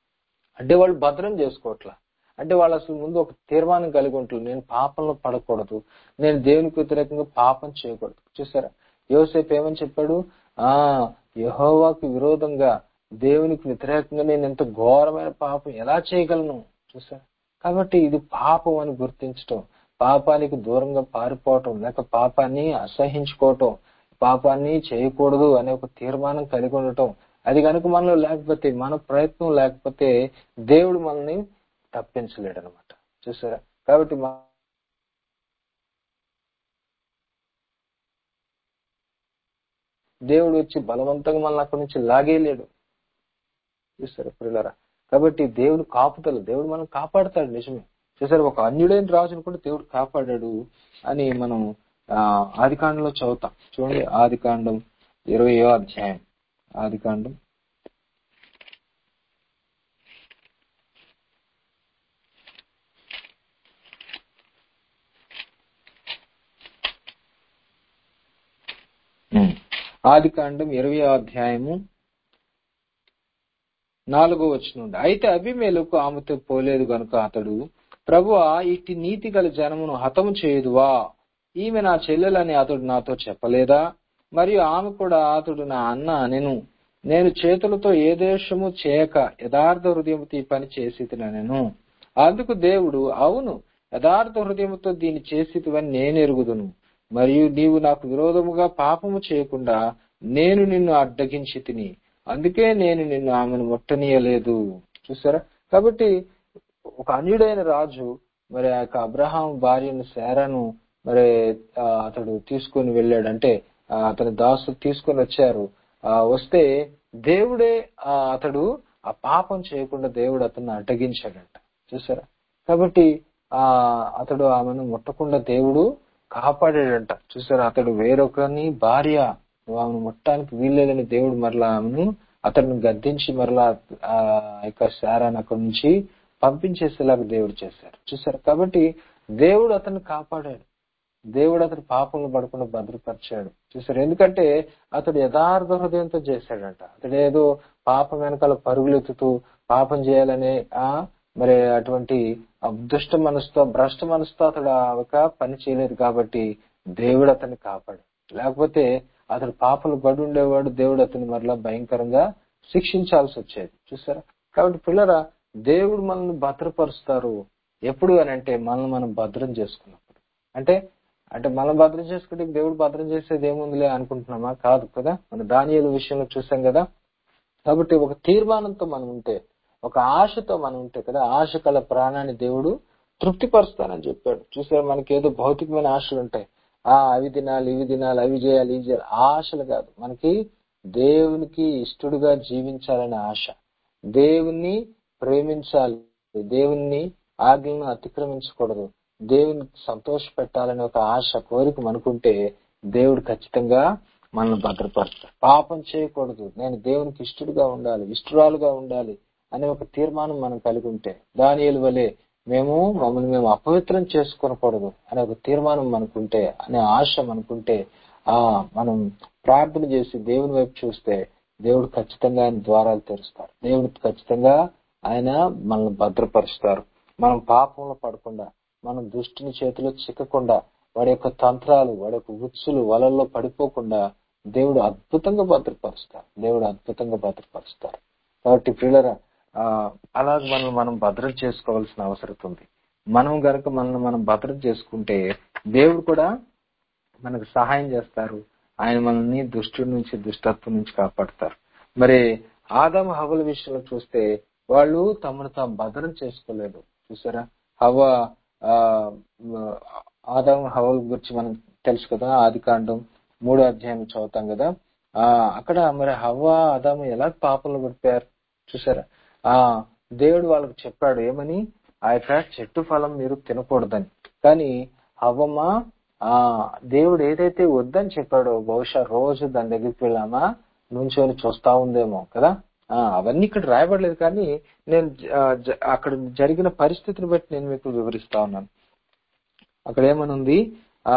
అంటే వాళ్ళు భద్రం చేసుకోవట్లా అంటే వాళ్ళు అసలు ముందు ఒక తీర్మానం కలిగి ఉంటారు నేను పాపంలో పడకూడదు నేను దేవునికి వ్యతిరేకంగా పాపం చేయకూడదు చూసారా యోసేపు ఏమని చెప్పాడు ఆ యహోవాకు విరోధంగా దేవునికి వ్యతిరేకంగా నేను ఎంత ఘోరమైన పాపం ఎలా చేయగలను చూసారా కాబట్టి ఇది పాపం అని గుర్తించటం పాపానికి దూరంగా పారిపోవటం లేక పాపాన్ని అసహించుకోవటం పాపాన్ని చేయకూడదు అనే ఒక తీర్మానం కలిగి ఉండటం అది కనుక మనలో లేకపోతే మన ప్రయత్నం లేకపోతే దేవుడు మనల్ని తప్పించలేడు అనమాట చూసారా కాబట్టి మా- దేవుడు వచ్చి బలవంతంగా మనల్ని అక్కడి నుంచి లాగేయలేడు చూసారా పిల్లరా కాబట్టి దేవుడు కాపుతలు దేవుడు మనం కాపాడతాడు నిజమే చూసారు ఒక అన్యుడైన రాజును కూడా దేవుడు కాపాడాడు అని మనం ఆ ఆది కాండంలో చదువుతాం చూడండి ఆది కాండం ఇరవయో అధ్యాయం ఆది కాండం ఆది కాండం ఇరవై అధ్యాయము నాలుగో వచ్చిన అయితే అభిమేలకు ఆమెతో పోలేదు గనుక అతడు ప్రభువా ఇట్టి నీతి గల జనమును హతము చేయుదువా ఈమె నా చెల్లెలని అతడు నాతో చెప్పలేదా మరియు ఆమె కూడా అతడు నా అన్న అనెను నేను చేతులతో ఏ దేశము చేయక యథార్థ హృదయముతో ఈ పని చేసి నేను అందుకు దేవుడు అవును యథార్థ హృదయముతో దీన్ని చేసితివని నేను ఎరుగుదును మరియు నీవు నాకు విరోధముగా పాపము చేయకుండా నేను నిన్ను అడ్డగించి తిని అందుకే నేను నిన్ను ఆమెను ముట్టనీయలేదు చూసారా కాబట్టి ఒక అన్యుడైన రాజు మరి ఆ యొక్క అబ్రహాం భార్యను శారాను మరి ఆ, అతడు తీసుకొని వెళ్ళాడంటే ఆ, అతని దాసు తీసుకొని వచ్చారు ఆ వస్తే దేవుడే ఆ, అతడు ఆ పాపం చేయకుండా దేవుడు అతన్ని అడ్డగించాడంట చూసారా కాబట్టి ఆ అతడు ఆమెను ముట్టకుండా దేవుడు కాపాడాడంట చూసారా అతడు వేరొకని భార్య నువ్వు ఆమెను ముట్టడానికి వీల్లేదని దేవుడు మరలా ఆమెను అతడిని గద్దించి మరలా ఆ యొక్క శారాన్ని అక్కడి నుంచి పంపించేసేలాగా దేవుడు చేశారు చూసారు కాబట్టి దేవుడు అతన్ని కాపాడాడు దేవుడు అతడు పాపంలో పడకుండా భద్రపరిచాడు చూసారు ఎందుకంటే అతడు యథార్థ హృదయంతో చేశాడంట అతడు ఏదో పాపం వెనకాల పరుగులెత్తుతూ పాపం చేయాలనే ఆ మరి అటువంటి దుష్ట మనసుతో భ్రష్ట మనసుతో అతడు ఆ ఒక పని చేయలేదు కాబట్టి దేవుడు అతన్ని కాపాడు లేకపోతే అతడు పాపలు పడి ఉండేవాడు దేవుడు అతన్ని మరలా భయంకరంగా శిక్షించాల్సి వచ్చేది చూసారా కాబట్టి పిల్లరా దేవుడు మనల్ని భద్రపరుస్తారు ఎప్పుడు అని అంటే మనల్ని మనం భద్రం చేసుకున్నప్పుడు అంటే అంటే మనం భద్రం చేసుకుంటే దేవుడు భద్రం చేసేది ఏముందిలే అనుకుంటున్నామా కాదు కదా మన దానియాల విషయంలో చూసాం కదా కాబట్టి ఒక తీర్మానంతో మనం ఉంటే ఒక ఆశతో మనం ఉంటే కదా ఆశ కల ప్రాణాన్ని దేవుడు తృప్తిపరుస్తానని చెప్పాడు చూసారు మనకి ఏదో భౌతికమైన ఆశలు ఉంటాయి ఆ అవి తినాలి ఇవి తినాలి అవి చేయాలి ఇవి చేయాలి ఆ ఆశలు కాదు మనకి దేవునికి ఇష్టడుగా జీవించాలనే ఆశ దేవుణ్ణి ప్రేమించాలి దేవుణ్ణి ఆజ్ఞలను అతిక్రమించకూడదు దేవుని సంతోష పెట్టాలనే ఒక ఆశ కోరిక మనకుంటే దేవుడు ఖచ్చితంగా మనల్ని భద్రపరుస్తాడు పాపం చేయకూడదు నేను దేవునికి ఇష్టడుగా ఉండాలి ఇష్టరాలుగా ఉండాలి అనే ఒక తీర్మానం మనం కలిగి ఉంటే దానియలు వలె మేము మమ్మల్ని మేము అపవిత్రం చేసుకోనకూడదు అనే ఒక తీర్మానం మనకుంటే అనే ఆశ మనకుంటే ఆ మనం ప్రార్థన చేసి దేవుని వైపు చూస్తే దేవుడు ఖచ్చితంగా ఆయన ద్వారాలు తెరుస్తారు దేవుడు ఖచ్చితంగా ఆయన మనల్ని భద్రపరుస్తారు మనం పాపంలో పడకుండా మనం దుష్టుని చేతిలో చిక్కకుండా వాడి యొక్క తంత్రాలు వాడి యొక్క ఉత్సులు వలల్లో పడిపోకుండా దేవుడు అద్భుతంగా భద్రపరుస్తారు దేవుడు అద్భుతంగా భద్రపరుస్తారు కాబట్టి పిల్లరా ఆ అలాగ మనం మనం భద్రం చేసుకోవాల్సిన అవసరం ఉంది మనం గనక మనల్ని మనం భద్రం చేసుకుంటే దేవుడు కూడా మనకు సహాయం చేస్తారు ఆయన మనల్ని దుష్టుడి నుంచి దుష్టత్వం నుంచి కాపాడతారు మరి ఆదం హవల విషయంలో చూస్తే వాళ్ళు తమను తాము భద్రం చేసుకోలేదు చూసారా హవ ఆ ఆదం హవల గురించి మనం తెలుసు కదా ఆది కాండం మూడో అధ్యాయం చదువుతాం కదా ఆ అక్కడ మరి హవ్వ ఆదాము ఎలా పాపంలో పడిపోయారు చూసారా ఆ దేవుడు వాళ్ళకి చెప్పాడు ఏమని ఆ యొక్క చెట్టు ఫలం మీరు తినకూడదని కానీ హవ్వమ్మ ఆ దేవుడు ఏదైతే వద్దని చెప్పాడో బహుశా రోజు దాని దగ్గరికి వెళ్ళామా నుంచొని చూస్తా ఉందేమో కదా ఆ అవన్నీ ఇక్కడ రాయబడలేదు కానీ నేను అక్కడ జరిగిన పరిస్థితిని బట్టి నేను మీకు వివరిస్తా ఉన్నాను అక్కడ ఏమనుంది ఆ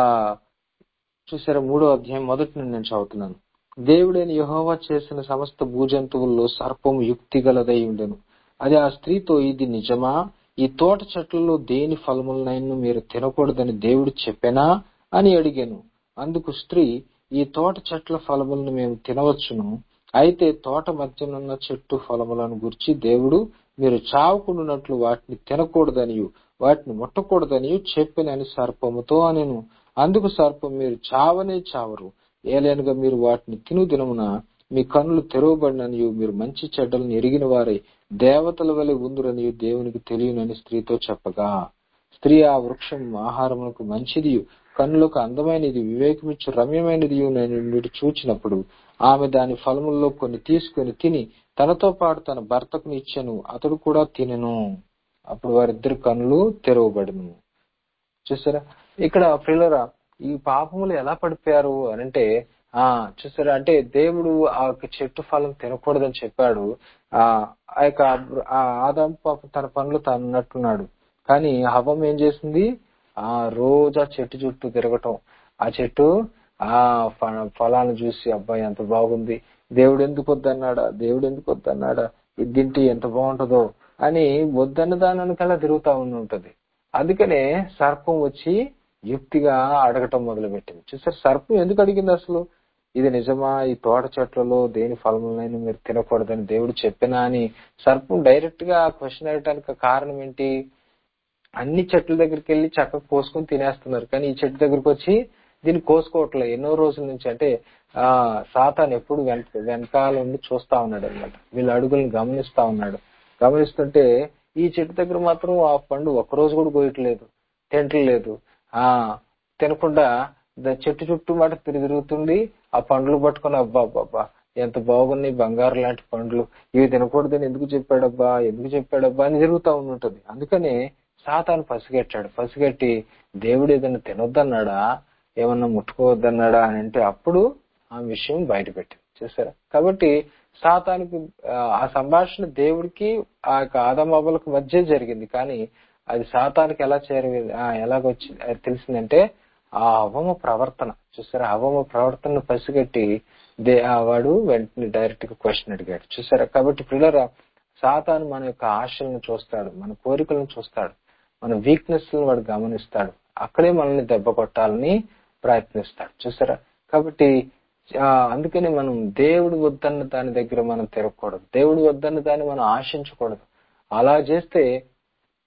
చూసారా మూడో అధ్యాయం మొదటి నుండి నేను చదువుతున్నాను దేవుడైన యహోవా చేసిన సమస్త భూజంతువుల్లో సర్పం యుక్తి గలదై ఉండెను అది ఆ స్త్రీతో ఇది నిజమా ఈ తోట చెట్లలో దేని ఫలములనైనా మీరు తినకూడదని దేవుడు చెప్పెనా అని అడిగాను అందుకు స్త్రీ ఈ తోట చెట్ల ఫలములను మేము తినవచ్చును అయితే తోట మధ్యనున్న చెట్టు ఫలములను గురించి దేవుడు మీరు చావకుండానట్లు వాటిని తినకూడదనియు వాటిని ముట్టకూడదనియు చెప్పినని సర్పముతో అనెను అందుకు సర్పం మీరు చావనే చావరు ఏలైనగా మీరు వాటిని తిను దినమున మీ కన్నులు తెరవబడిననియు మీరు మంచి చెడ్డలను ఎరిగిన వారై దేవతల వలె ఉందురనియు దేవునికి తెలియనని స్త్రీతో చెప్పగా స్త్రీ ఆ వృక్షం ఆహారములకు మంచిది కన్నులకు అందమైనది వివేకమిచ్చు రమ్యమైనది నేను మీరు చూచినప్పుడు ఆమె దాని ఫలముల్లో కొన్ని తీసుకొని తిని తనతో పాటు తన భర్తకు ఇచ్చెను అతడు కూడా తినెను అప్పుడు వారిద్దరు కన్నులు తెరవబడును చూసారా ఇక్కడ పిల్లరా ఈ పాపములు ఎలా పడిపోయారు అనంటే ఆ చూసారా అంటే దేవుడు ఆ యొక్క చెట్టు ఫలం తినకూడదని చెప్పాడు ఆ ఆ యొక్క ఆదాం పాపం తన పనులు తాను ఉన్నట్టున్నాడు కానీ హవం ఏం చేసింది ఆ రోజు ఆ చెట్టు చుట్టూ తిరగటం ఆ చెట్టు ఆ ఫలాన్ని చూసి అబ్బాయి ఎంత బాగుంది దేవుడు ఎందుకు వద్దన్నాడా దేవుడు ఎందుకు వద్దన్నాడా ఇది తింటే ఎంత బాగుంటుందో అని వద్దన్న దానికల్లా తిరుగుతా ఉంటది అందుకనే సర్పం వచ్చి యుక్తిగా అడగటం మొదలు పెట్టింది చూసారు సర్పం ఎందుకు అడిగింది అసలు ఇది నిజమా ఈ తోట చెట్లలో దేని ఫలములైనా మీరు తినకూడదని దేవుడు చెప్పినా అని సర్పం డైరెక్ట్ గా క్వశ్చన్ అడగటానికి కారణం ఏంటి అన్ని చెట్ల దగ్గరికి వెళ్ళి చక్కగా కోసుకొని తినేస్తున్నారు కానీ ఈ చెట్టు దగ్గరికి వచ్చి దీన్ని కోసుకోవట్లే ఎన్నో రోజుల నుంచి అంటే ఆ సాతాన్ ఎప్పుడు వెనక వెనకాల ఉండి చూస్తా ఉన్నాడు అనమాట వీళ్ళ అడుగులను గమనిస్తా ఉన్నాడు గమనిస్తుంటే ఈ చెట్టు దగ్గర మాత్రం ఆ పండు ఒక్కరోజు కూడా కోయట్లేదు తింటలేదు ఆ తినకుండా చెట్టు చుట్టూ మాట తిరుగుతుండి ఆ పండ్లు పట్టుకొని అబ్బా అబ్బా ఎంత బాగున్నాయి బంగారు లాంటి పండ్లు ఇవి తినకూడదని ఎందుకు చెప్పాడబ్బా ఎందుకు చెప్పాడబ్బా అని జరుగుతూ ఉంటది అందుకనే సాతాను పసిగట్టాడు పసిగట్టి దేవుడు ఏదైనా తినొద్దన్నాడా ఏమన్నా ముట్టుకోవద్దన్నాడా అని అంటే అప్పుడు ఆ విషయం బయట పెట్టింది చూసారా కాబట్టి సాతానికి ఆ సంభాషణ దేవుడికి ఆ యొక్క ఆదమాబలకు మధ్య జరిగింది కానీ అది సాతానికి ఎలా చేరింది ఎలాగొచ్చింది తెలిసిందంటే ఆ అవమ ప్రవర్తన చూసారా అవమ ప్రవర్తనను పసిగట్టి దే వాడు వెంటనే డైరెక్ట్ గా క్వశ్చన్ అడిగాడు చూసారా కాబట్టి పిల్లరా సాతాను మన యొక్క ఆశలను చూస్తాడు మన కోరికలను చూస్తాడు మన వీక్నెస్ వాడు గమనిస్తాడు అక్కడే మనల్ని దెబ్బ కొట్టాలని ప్రయత్నిస్తాడు చూసారా కాబట్టి అందుకని మనం దేవుడు వద్దన్న దాని దగ్గర మనం తిరగకూడదు దేవుడు వద్దన్న దాన్ని మనం ఆశించకూడదు అలా చేస్తే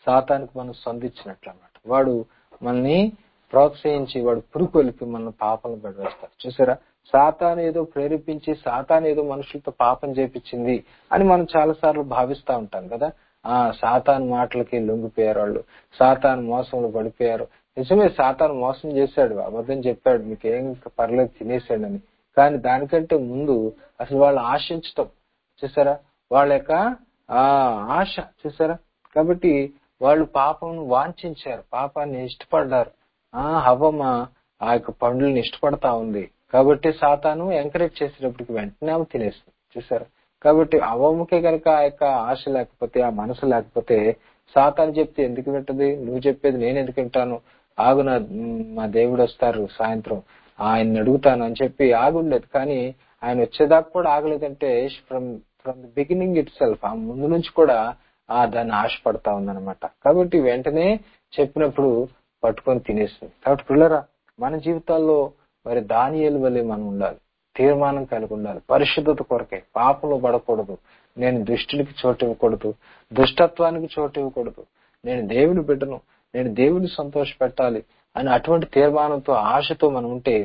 సాతానికి మనం సంధించినట్లు అన్నమాట వాడు మనల్ని ప్రోత్సహించి వాడు పురుకొలిపి మన పాపలను పడివేస్తాడు చూసారా సాతాను ఏదో ప్రేరేపించి సాతాను ఏదో మనుషులతో పాపం చేపించింది అని మనం చాలా సార్లు భావిస్తా ఉంటాం కదా ఆ సాతాను మాటలకి లొంగిపోయారు వాళ్ళు సాతాను మోసంలో పడిపోయారు నిజమే సాతాను మోసం చేశాడు అబద్ధం చెప్పాడు మీకేం పర్లేదు తినేసాడని కానీ దానికంటే ముందు అసలు వాళ్ళు ఆశించటం చూసారా వాళ్ళ యొక్క ఆ ఆశ చూసారా కాబట్టి వాళ్ళు పాపం వాంఛించారు పాపాన్ని ఇష్టపడ్డారు ఆ హవమ్మ ఆ యొక్క పండ్లను ఇష్టపడతా ఉంది కాబట్టి సాతాను ఎంకరేజ్ చేసేటప్పటికి వెంటనే ఆమె తినేస్తుంది చూసారా కాబట్టి అవముకే కనుక ఆ యొక్క ఆశ లేకపోతే ఆ మనసు లేకపోతే సాతాను చెప్తే ఎందుకు వింటది నువ్వు చెప్పేది నేను ఎందుకు వింటాను ఆగు నా మా దేవుడు వస్తారు సాయంత్రం ఆయన్ని అడుగుతాను అని చెప్పి ఆగుండేది కానీ ఆయన వచ్చేదాకా కూడా ఆగలేదంటే from from the beginning itself ఆ ముందు నుంచి కూడా ఆ దాన్ని ఆశపడతా ఉందన్నమాట కాబట్టి వెంటనే చెప్పినప్పుడు పట్టుకొని తినేస్తుంది కాబట్టి పిల్లరా మన జీవితాల్లో మరి దానియేలు వల్లే మనం ఉండాలి తీర్మానం కలిగి ఉండాలి పరిశుద్ధత కొరకే పాపంలో పడకూడదు నేను దుష్టునికి చోటు ఇవ్వకూడదు దుష్టత్వానికి చోటు ఇవ్వకూడదు నేను దేవుని బిడ్డను నేను దేవుని సంతోష పెట్టాలి అని అటువంటి తీర్మానంతో ఆశతో మనం ఉంటే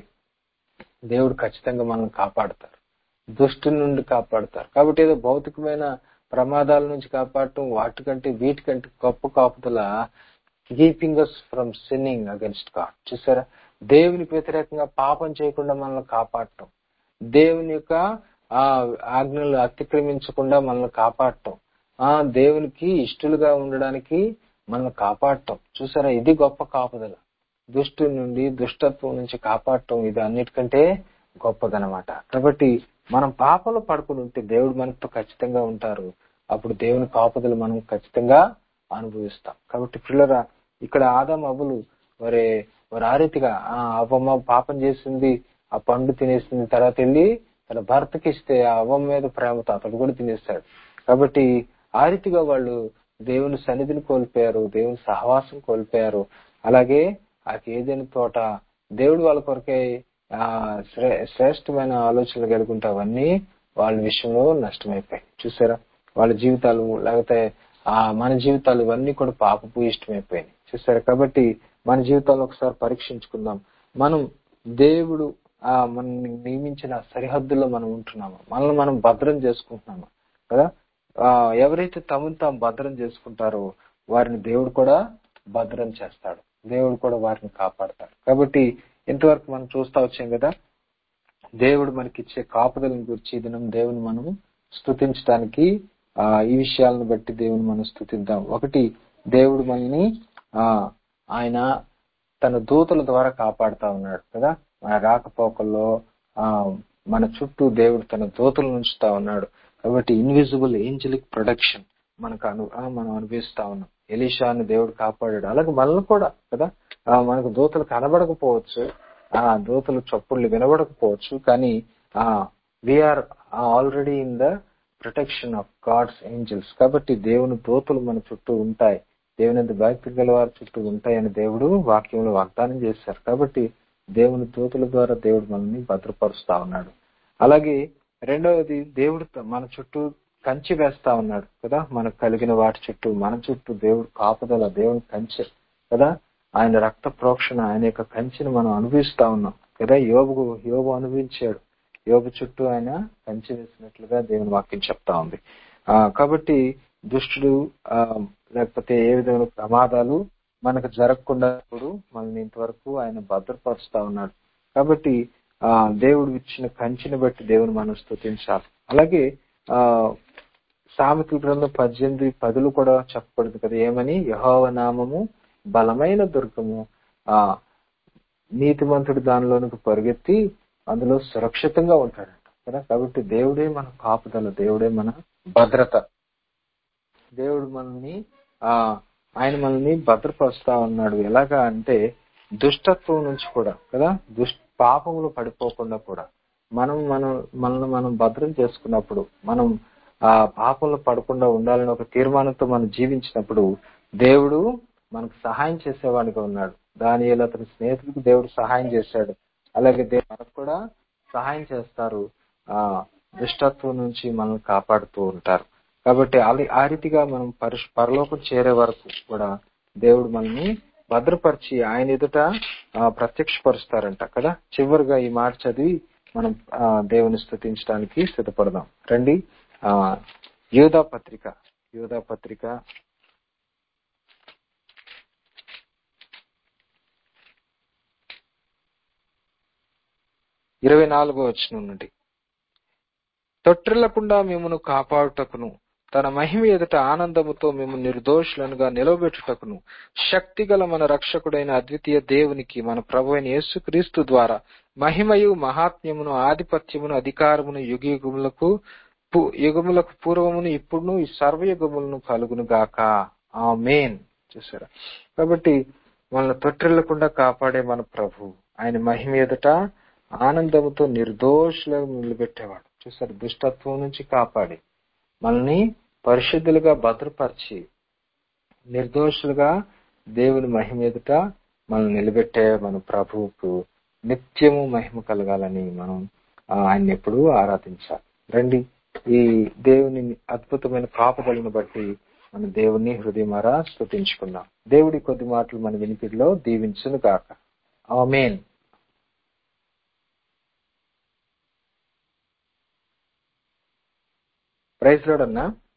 దేవుడు ఖచ్చితంగా మనల్ని కాపాడతారు దుష్టు నుండి కాపాడతారు కాబట్టి ఏదో భౌతికమైన ప్రమాదాల నుంచి కాపాడటం వాటికంటే వీటికంటే గొప్ప కాపుదల keeping us from sinning against God చూసారా దేవునికి వ్యతిరేకంగా పాపం చేయకుండా మనల్ని కాపాడటం దేవుని యొక్క ఆ ఆజ్ఞలు అతిక్రమించకుండా మనల్ని కాపాడటం ఆ దేవునికి ఇష్టలుగా ఉండడానికి మనల్ని కాపాడటం చూసారా ఇది గొప్ప కాపుదల దుష్టు నుండి దుష్టత్వం నుంచి కాపాడటం ఇది అన్నిటికంటే గొప్పదనమాట కాబట్టి మనం పాపలు పడుకుని ఉంటే దేవుడు మనతో ఖచ్చితంగా ఉంటారు అప్పుడు దేవుని కాపుదలు మనం ఖచ్చితంగా అనుభవిస్తాం కాబట్టి పిల్లరా ఇక్కడ ఆదాం అవ్వలు మరి మరి ఆ రీతిగా ఆ అవ్వమ్మ పాపం చేసింది ఆ పండు తినేసింది తర్వాత వెళ్ళి తన భర్తకి ఇస్తే ఆ అవ్వమ్మ మీద ప్రేమతో అతడు కూడా తినేస్తాడు కాబట్టి ఆ రీతిగా వాళ్ళు దేవుని సన్నిధిని కోల్పోయారు దేవుని సహవాసం కోల్పోయారు అలాగే ఆ ఏదైనా తోట దేవుడు వాళ్ళ కొరకే ఆ శ్రేష్టమైన ఆలోచనలు కలుగుంటే అవన్నీ వాళ్ళ విషయంలో నష్టమైపోయాయి చూసారా వాళ్ళ జీవితాలు లేకపోతే ఆ మన జీవితాలు ఇవన్నీ కూడా పాపపు ఇష్టమైపోయినాయి చూసారా కాబట్టి మన జీవితాలు ఒకసారి పరీక్షించుకుందాం మనం దేవుడు ఆ మనల్ని నియమించిన సరిహద్దుల్లో మనం ఉంటున్నామా మనల్ని మనం భద్రం చేసుకుంటున్నామా కదా ఆ ఎవరైతే తమను తాము భద్రం చేసుకుంటారో వారిని దేవుడు కూడా భద్రం చేస్తాడు దేవుడు కూడా వారిని కాపాడతాడు కాబట్టి ఇంతవరకు మనం చూస్తా వచ్చాం కదా దేవుడు మనకిచ్చే కాపుదలను గురించి దినం దేవుని మనం స్థుతించడానికి ఆ ఈ విషయాలను బట్టి దేవుని మనం స్థుతిద్దాం ఒకటి దేవుడు మనల్ని ఆ ఆయన తన దూతల ద్వారా కాపాడుతా ఉన్నాడు కదా మన రాకపోకల్లో ఆ మన చుట్టూ దేవుడు తన దూతలు ఉంచుతా ఉన్నాడు కాబట్టి ఇన్విజిబుల్ ఏంజలిక్ ప్రొడక్షన్ మనకు అను మనం అనుభవిస్తా ఉన్నాం ఎలీషాని దేవుడు కాపాడాడు అలాగే మనల్ని కూడా కదా మనకు దూతలు కనబడకపోవచ్చు ఆ దూతలు చప్పుళ్ళు వినబడకపోవచ్చు కానీ ఆ we are already in the protection of God's angels కాబట్టి దేవుని దూతలు మన చుట్టూ ఉంటాయి దేవుని భక్తి గల వారి చుట్టూ ఉంటాయని దేవుడు వాక్యంలో వాగ్దానం చేశారు కాబట్టి దేవుని దూతల ద్వారా దేవుడు మనల్ని భద్రపరుస్తా ఉన్నాడు అలాగే రెండవది దేవుడు మన చుట్టూ కంచి వేస్తా ఉన్నాడు కదా మనకు కలిగిన వాటి చుట్టూ మన చుట్టూ దేవుడు కాపుదల దేవుని కంచె కదా ఆయన రక్త ప్రోక్షణ ఆయన యొక్క కంచెని మనం అనుభవిస్తా ఉన్నాం కదా యోగు యోగు అనుభవించాడు యోగ చుట్టూ ఆయన కంచె వేసినట్లుగా దేవుని వాక్యం చెప్తా ఉంది ఆ కాబట్టి దుష్టుడు ఆ లేకపోతే ఏ విధమైన ప్రమాదాలు మనకు జరగకుండా మనల్ని ఇంతవరకు ఆయన భద్రపరుస్తా ఉన్నాడు కాబట్టి ఆ దేవుడు ఇచ్చిన కంచిని బట్టి దేవుని మనం స్థుతించాలి అలాగే ఆ సామెతల గ్రంథం పద్దెనిమిది పదులు కూడా చెప్పబడింది కదా ఏమని యహోవ నామము బలమైన దుర్గము ఆ నీతిమంతుడు దానిలోనికి పరిగెత్తి అందులో సురక్షితంగా ఉంటాడంట కదా కాబట్టి దేవుడే మన కాపుదల దేవుడే మన భద్రత దేవుడు మనల్ని ఆ ఆయన మనల్ని భద్రపరుస్తా ఉన్నాడు ఎలాగా అంటే దుష్టత్వం నుంచి కూడా కదా దుష్ పాపములు పడిపోకుండా కూడా మనం మనం మనల్ని మనం భద్రం చేసుకున్నప్పుడు మనం ఆ పాపంలో పడకుండా ఉండాలని ఒక తీర్మానంతో మనం జీవించినప్పుడు దేవుడు మనకు సహాయం చేసేవాడిగా ఉన్నాడు దాని అతని స్నేహితుడికి దేవుడు సహాయం చేశాడు అలాగే దేవుడు మనకు కూడా సహాయం చేస్తారు ఆ దుష్టత్వం నుంచి మనల్ని కాపాడుతూ ఉంటారు కాబట్టి అలి- ఆ రీతిగా మనం పరిశు పరలోకం చేరే వరకు కూడా దేవుడు మనల్ని భద్రపరిచి ఆయన ఎదుట ఆ, ప్రత్యక్షపరుస్తారంట కదా చివరిగా ఈ మాట చదివి మనం ఆ, దేవుని స్థుతించడానికి సిద్ధపడదాం రండి ఆ యోధా పత్రిక యోధా పత్రిక ఇరవై నాలుగో వచ్చిన నుండి తొట్టిల్లకుండా మిమ్మను కాపాడుటకును తన మహిమ ఎదుట ఆనందముతో మేము నిర్దోషులనుగా నిలవబెట్టుటకును శక్తిగల మన రక్షకుడైన అద్వితీయ దేవునికి మన ప్రభు అయిన యేసుక్రీస్తు ద్వారా మహిమయు మహాత్మ్యమును ఆధిపత్యమును అధికారమును యుగయుగములకు పు- యుగములకు పూర్వమును ఇప్పుడును ఈ సర్వయుగములను కలుగును గాక ఆమేన్ చూసారా కాబట్టి మనల్ని తొట్టిల్లకుండా కాపాడే మన ప్రభు ఆయన మహిమ ఎదుట ఆనందముతో నిర్దోషులుగా నిలబెట్టేవాడు చూసారు దుష్టత్వం నుంచి కాపాడి మనల్ని పరిశుద్ధులుగా భద్రపరిచి నిర్దోషులుగా దేవుని మహిమ ఎదుట మనల్ని నిలబెట్టే మన ప్రభువుకు నిత్యము మహిమ కలగాలని మనం ఆ, ఆయన్ని ఎప్పుడూ ఆరాధించాలి రండి ఈ దేవుని అద్భుతమైన కాపుదలను బట్టి మన దేవుని హృదయమారా స్తుతించుకుందాం దేవుడి కొద్ది మాటలు మన వినికిడిలో దీవించును గాక ఆమేన్ ప్రైజ్ లోడ్ అన్నా